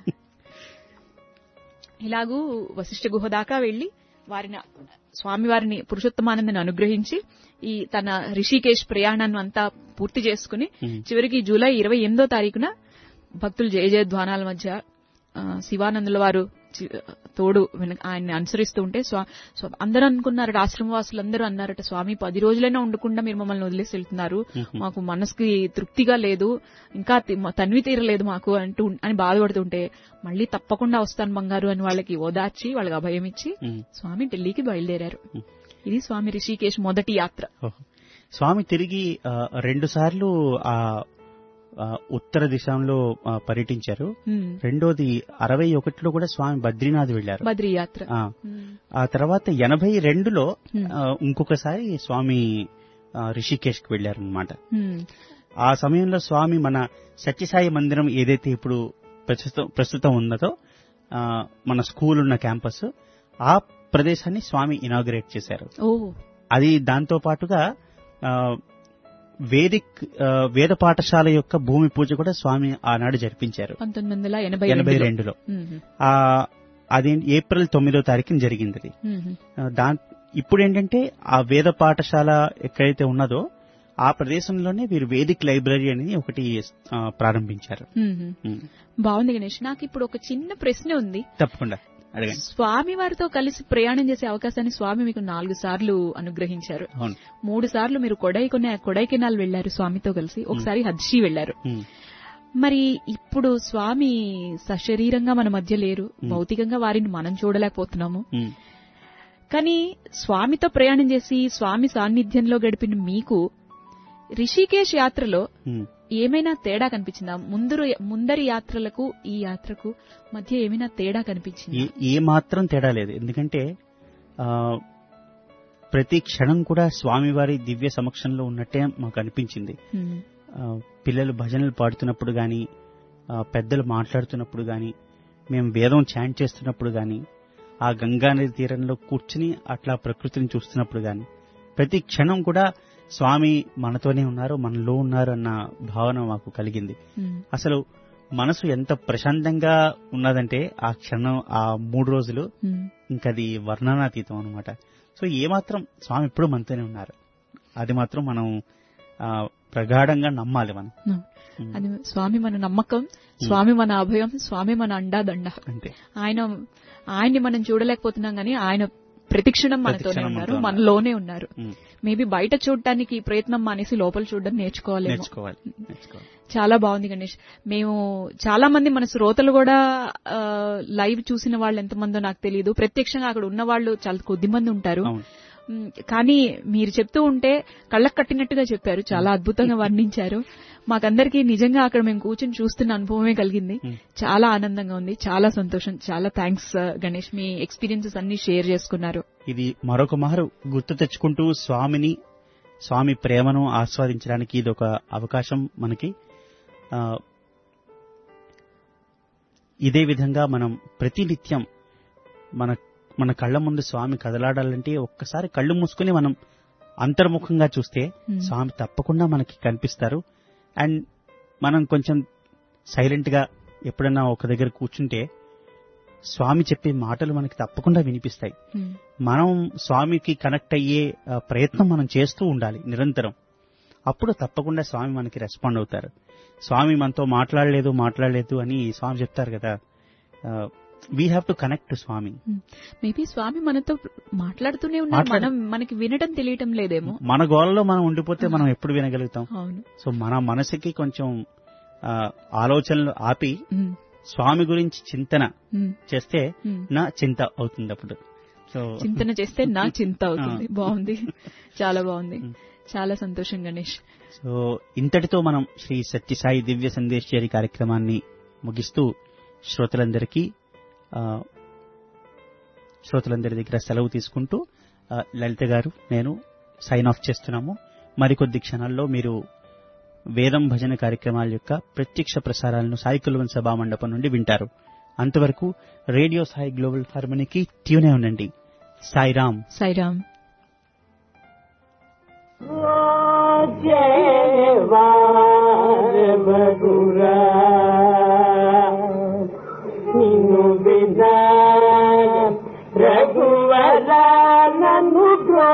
ఇలాగూ వశిష్ఠ గుహ దాకా వెళ్లి వారిని స్వామి వారిని పురుషోత్తమానందని అనుగ్రహించి ఈ తన రిషికేశ్ ప్రయాణాన్ని అంతా పూర్తి చేసుకుని ఉమ్. చివరికి జూలై ఇరవై ఎనిమిదో తారీఖున భక్తులు జయ జయధ్వానాల మధ్య ఆ, శివానందుల వారు చి- తోడు వెనక ఆయన్ని అనుసరిస్తూ ఉంటే స్వా- స్వ- అందరూ అనుకున్నారట ఆశ్రమవాసులు అందరూ అన్నారట స్వామి పది రోజులైనా ఉండకుండా మీరు మమ్మల్ని వదిలేసి వెళ్తున్నారు మాకు మనసుకి తృప్తిగా లేదు ఇంకా తి- మ- తన్వి తీరలేదు మాకు అంటూ అని బాధపడుతుంటే మళ్ళీ తప్పకుండా వస్తాను బంగారు అని వాళ్ళకి ఓదార్చి వాళ్ళకి అభయం ఇచ్చి ఉమ్. స్వామి ఢిల్లీకి బయలుదేరారు ఇది స్వామి రిషికేశ్ మొదటి యాత్ర ఓహో. స్వామి తిరిగి రెండు సార్లు ఆ ఆ, ఉత్తర దిశలో ఆ, పర్యటించారు ఉమ్. రెండోది అరవై ఒకటిలో కూడా స్వామి బద్రీనాథ్ వెళ్లారు బద్రీ యాత్ర ఆ, ఉమ్. ఆ తర్వాత ఎనభై రెండులో Hmm. ఆ, ఇంకొకసారి స్వామి రిషికేష్ కి వెళ్లారనమాట ఉమ్. ఆ సమయంలో స్వామి మన సత్యసాయి మందిరం ఏదైతే ఇప్పుడు ప్రస్తుతం ప్రస్తుతం ఉన్నదో ఆ, మన స్కూల్ ఉన్న క్యాంపస్ ఆ ప్రదేశాన్ని స్వామి ఇనాగ్రేట్ చేశారు ఓ అది దాంతో పాటుగా ఆ, వేదిక్ ఆ, వేద పాఠశాల యొక్క భూమి పూజ కూడా స్వామి ఆనాడు జరిపించారు పంతొమ్మిది వందల ఎనభై ఎనభై రెండులో. రెండులో ఉమ్. ఆ అది ఏప్రిల్ తొమ్మిదో తారీఖున జరిగింది అది ఉమ్. ఆ, దా ఇప్పుడు ఏంటంటే ఆ వేద పాఠశాల ఎక్కడైతే ఉన్నదో ఆ ప్రదేశంలోనే వీరు వేదిక్ లైబ్రరీ అనేది ఒకటి ఆ, ప్రారంభించారు ఉమ్. ఉమ్. బాగుంది గణేష్ నాకు ఇప్పుడు ఒక చిన్న ప్రశ్న ఉంది తప్పకుండా అడగండి స్వామి వారితో కలిసి ప్రయాణం చేసే అవకాశాన్ని స్వామి మీకు నాలుగు సార్లు అనుగ్రహించారు అవును మూడు సార్లు మీరు కొడైకొన కొడైకెనాల్ వెళ్లారు స్వామితో కలిసి ఒకసారి హద్షి వెళ్లారు ఉమ్. మరి ఇప్పుడు స్వామి సశరీరంగా మన మధ్య లేరు భౌతికంగా వారిని మనం చూడలేకపోతున్నాము ఉమ్. కానీ స్వామితో ప్రయాణం చేసి స్వామి సాన్నిధ్యంలో గడిపిన మీకు రిషికేశ్ యాత్రలో ఉమ్. ఏమైనా తేడా కనిపించిందా ముందరు ముందరి యాత్రలకు ఈ యాత్రకు మధ్య ఏమైనా తేడా కనిపించిందా ఏ- ఏ మాత్రం తేడా లేదు ఎందుకంటే ఆ, ప్రతి క్షణం కూడా స్వామివారి దివ్య సమక్షంలో ఉన్నట్టే మాకు అనిపించింది ఉమ్, ఆ, పిల్లలు భజనలు పాడుతున్నప్పుడు గాని ఆ, పెద్దలు మాట్లాడుతున్నప్పుడు గాని మేము వేదం చాంట్ చేస్తున్నప్పుడు గాని ఆ గంగా నది తీరంలో కూర్చుని అట్లా ప్రకృతిని చూస్తున్నప్పుడు గాని ప్రతి క్షణం కూడా స్వామి మనతోనే ఉన్నారు మనలో ఉన్నారు అన్న భావన మాకు కలిగింది ఉమ్, అసలు మనసు ఎంత ప్రశాంతంగా ఉన్నదంటే ఆ క్షణం ఆ మూడు రోజులు ఉమ్. ఇంకది వర్ణనాతీతం అనమాట సో ఏమాత్రం స్వామి ఎప్పుడు మనతోనే ఉన్నారు అది మాత్రం మనం ఆ, ప్రగాఢంగా నమ్మాలి మనం ఉమ్. అది స్వామి మన నమ్మకం స్వామి మన అభయం స్వామి మన అండా దండ అంతే ఆయన ఆయన్ని మనం చూడలేకపోతున్నాం గానీ ఆయన ప్రతిక్షణం మనతోనే ప్రతిక్షణం ఉన్నారు మనతో మనలోనే ఉన్నారు ఉమ్. మేబీ బయట చూడటానికి ప్రయత్నం మానేసి లోపల చూడడం నేర్చుకోవాలేమో నేర్చుకోవాలి నేర్చుకోవాలి చాలా బాగుంది గణేష్ మేము చాలా మంది మన శ్రోతలు కూడా ఆ, లైవ్ చూసిన వాళ్ళు ఎంతమందో నాకు తెలియదు ప్రత్యక్షంగా అక్కడ ఉన్న వాళ్ళు చాలా కొద్ది మంది ఉంటారు అవును మ్, కానీ మీరు చెప్తూ ఉంటే కళ్ళకు కట్టినట్టుగా చెప్పారు చాలా అద్భుతంగా వర్ణించారు మాకందరికీ నిజంగా అక్కడ మేము కూర్చొని చూస్తున్న అనుభవమే కలిగింది మ్. చాలా ఆనందంగా ఉంది చాలా సంతోషం చాలా థ్యాంక్స్ గణేష్ మీ ఎక్స్పీరియన్సెస్ అన్ని షేర్ చేసుకున్నారు ఇది మరొక మారు గుర్తు తెచ్చుకుంటూ స్వామిని స్వామి ప్రేమను ఆస్వాదించడానికి ఇది ఒక అవకాశం మనకి ఆ, ఇదే విధంగా మనం ప్రతినిత్యం మన మన కళ్ళ ముందు స్వామి కదలాడాలంటే ఒక్కసారి కళ్ళు మూసుకుని మనం అంతర్ముఖంగా చూస్తే Hmm. స్వామి తప్పకుండా మనకి కనిపిస్తారు అండ్ మనం కొంచెం సైలెంట్ గా ఎప్పుడన్నా ఒక దగ్గర కూర్చుంటే స్వామి చెప్పే మాటలు మనకి తప్పకుండా వినిపిస్తాయి ఉమ్, మనం స్వామికి కనెక్ట్ అయ్యే ఆ, ప్రయత్నం మనం చేస్తూ ఉండాలి నిరంతరం అప్పుడు తప్పకుండా స్వామి మనకి రెస్పాండ్ అవుతారు స్వామి మనతో మాట్లాడలేదు మాట్లాడలేదు అని స్వామి చెప్తారు కదా we have to connect to Swami maybe Swami మనతో మాట్లాడుతూనే ఉన్నారు మాట్లాడు- మనం మనకి వినటం తెలియటం లేదేమో మన గోలలో మనం ఉండిపోతే మనం ఎప్పుడు వినగలుగుతాం అవును సో మన మనసుకి కొంచెం ఆ, ఆలోచనలు ఆపి ఉమ్, స్వామి గురించి చింతన ఉమ్, చేస్తే ఉమ్. నా చింత అవుతుంది అప్పుడు సో చింతన చేస్తే నా చింత అవుతుంది ఆ. బాగుంది చాలా బాగుంది ఉమ్. చాలా సంతోషం గణేష్ సో ఇంతటితో మనం శ్రీ సత్యసాయి దివ్య సందేశ్వరి కార్యక్రమాన్ని ముగిస్తూ శ్రోతలందరికీ ఆ, శ్రోతలందరి దగ్గర సెలవు తీసుకుంటూ ఆ, లలిత గారు నేను సైన్ ఆఫ్ చేస్తున్నాము మరికొద్ది క్షణాల్లో మీరు వేదం భజన కార్యక్రమాల యొక్క ప్రత్యక్ష ప్రసారాలను సాయి కులవన్ సభా మండపం నుండి వింటారు అంతవరకు రేడియో సాయి గ్లోబల్ హార్మనీకి ట్యూనే ఉండండి సాయిరామ్ సాయిరామ్ నిన్ను వినా రఘువర నన్ను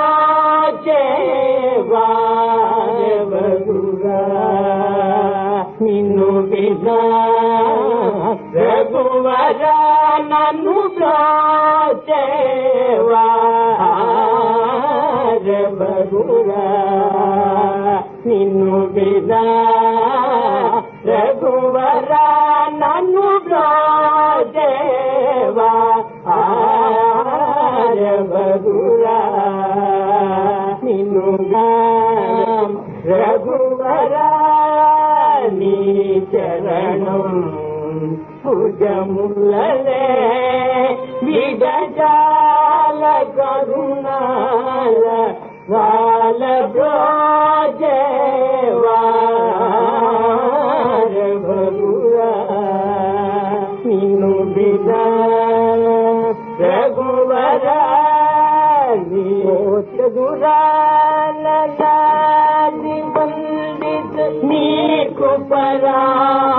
బ్రోచేవారవరురా నిన్ను వినా రఘువర నన్ను బ్రోచేవారవరురా నిన్ను వినా రఘువర నన్ను బ్రోచేవా ఆరవరురా నిన్ను రఘువర నీ చరణం భుజములలే విడజాల కరుణాల వాల బ్రోజేవారవరురా నిన్ను వినా రఘువర చదురాలి వందిత నీకు పరా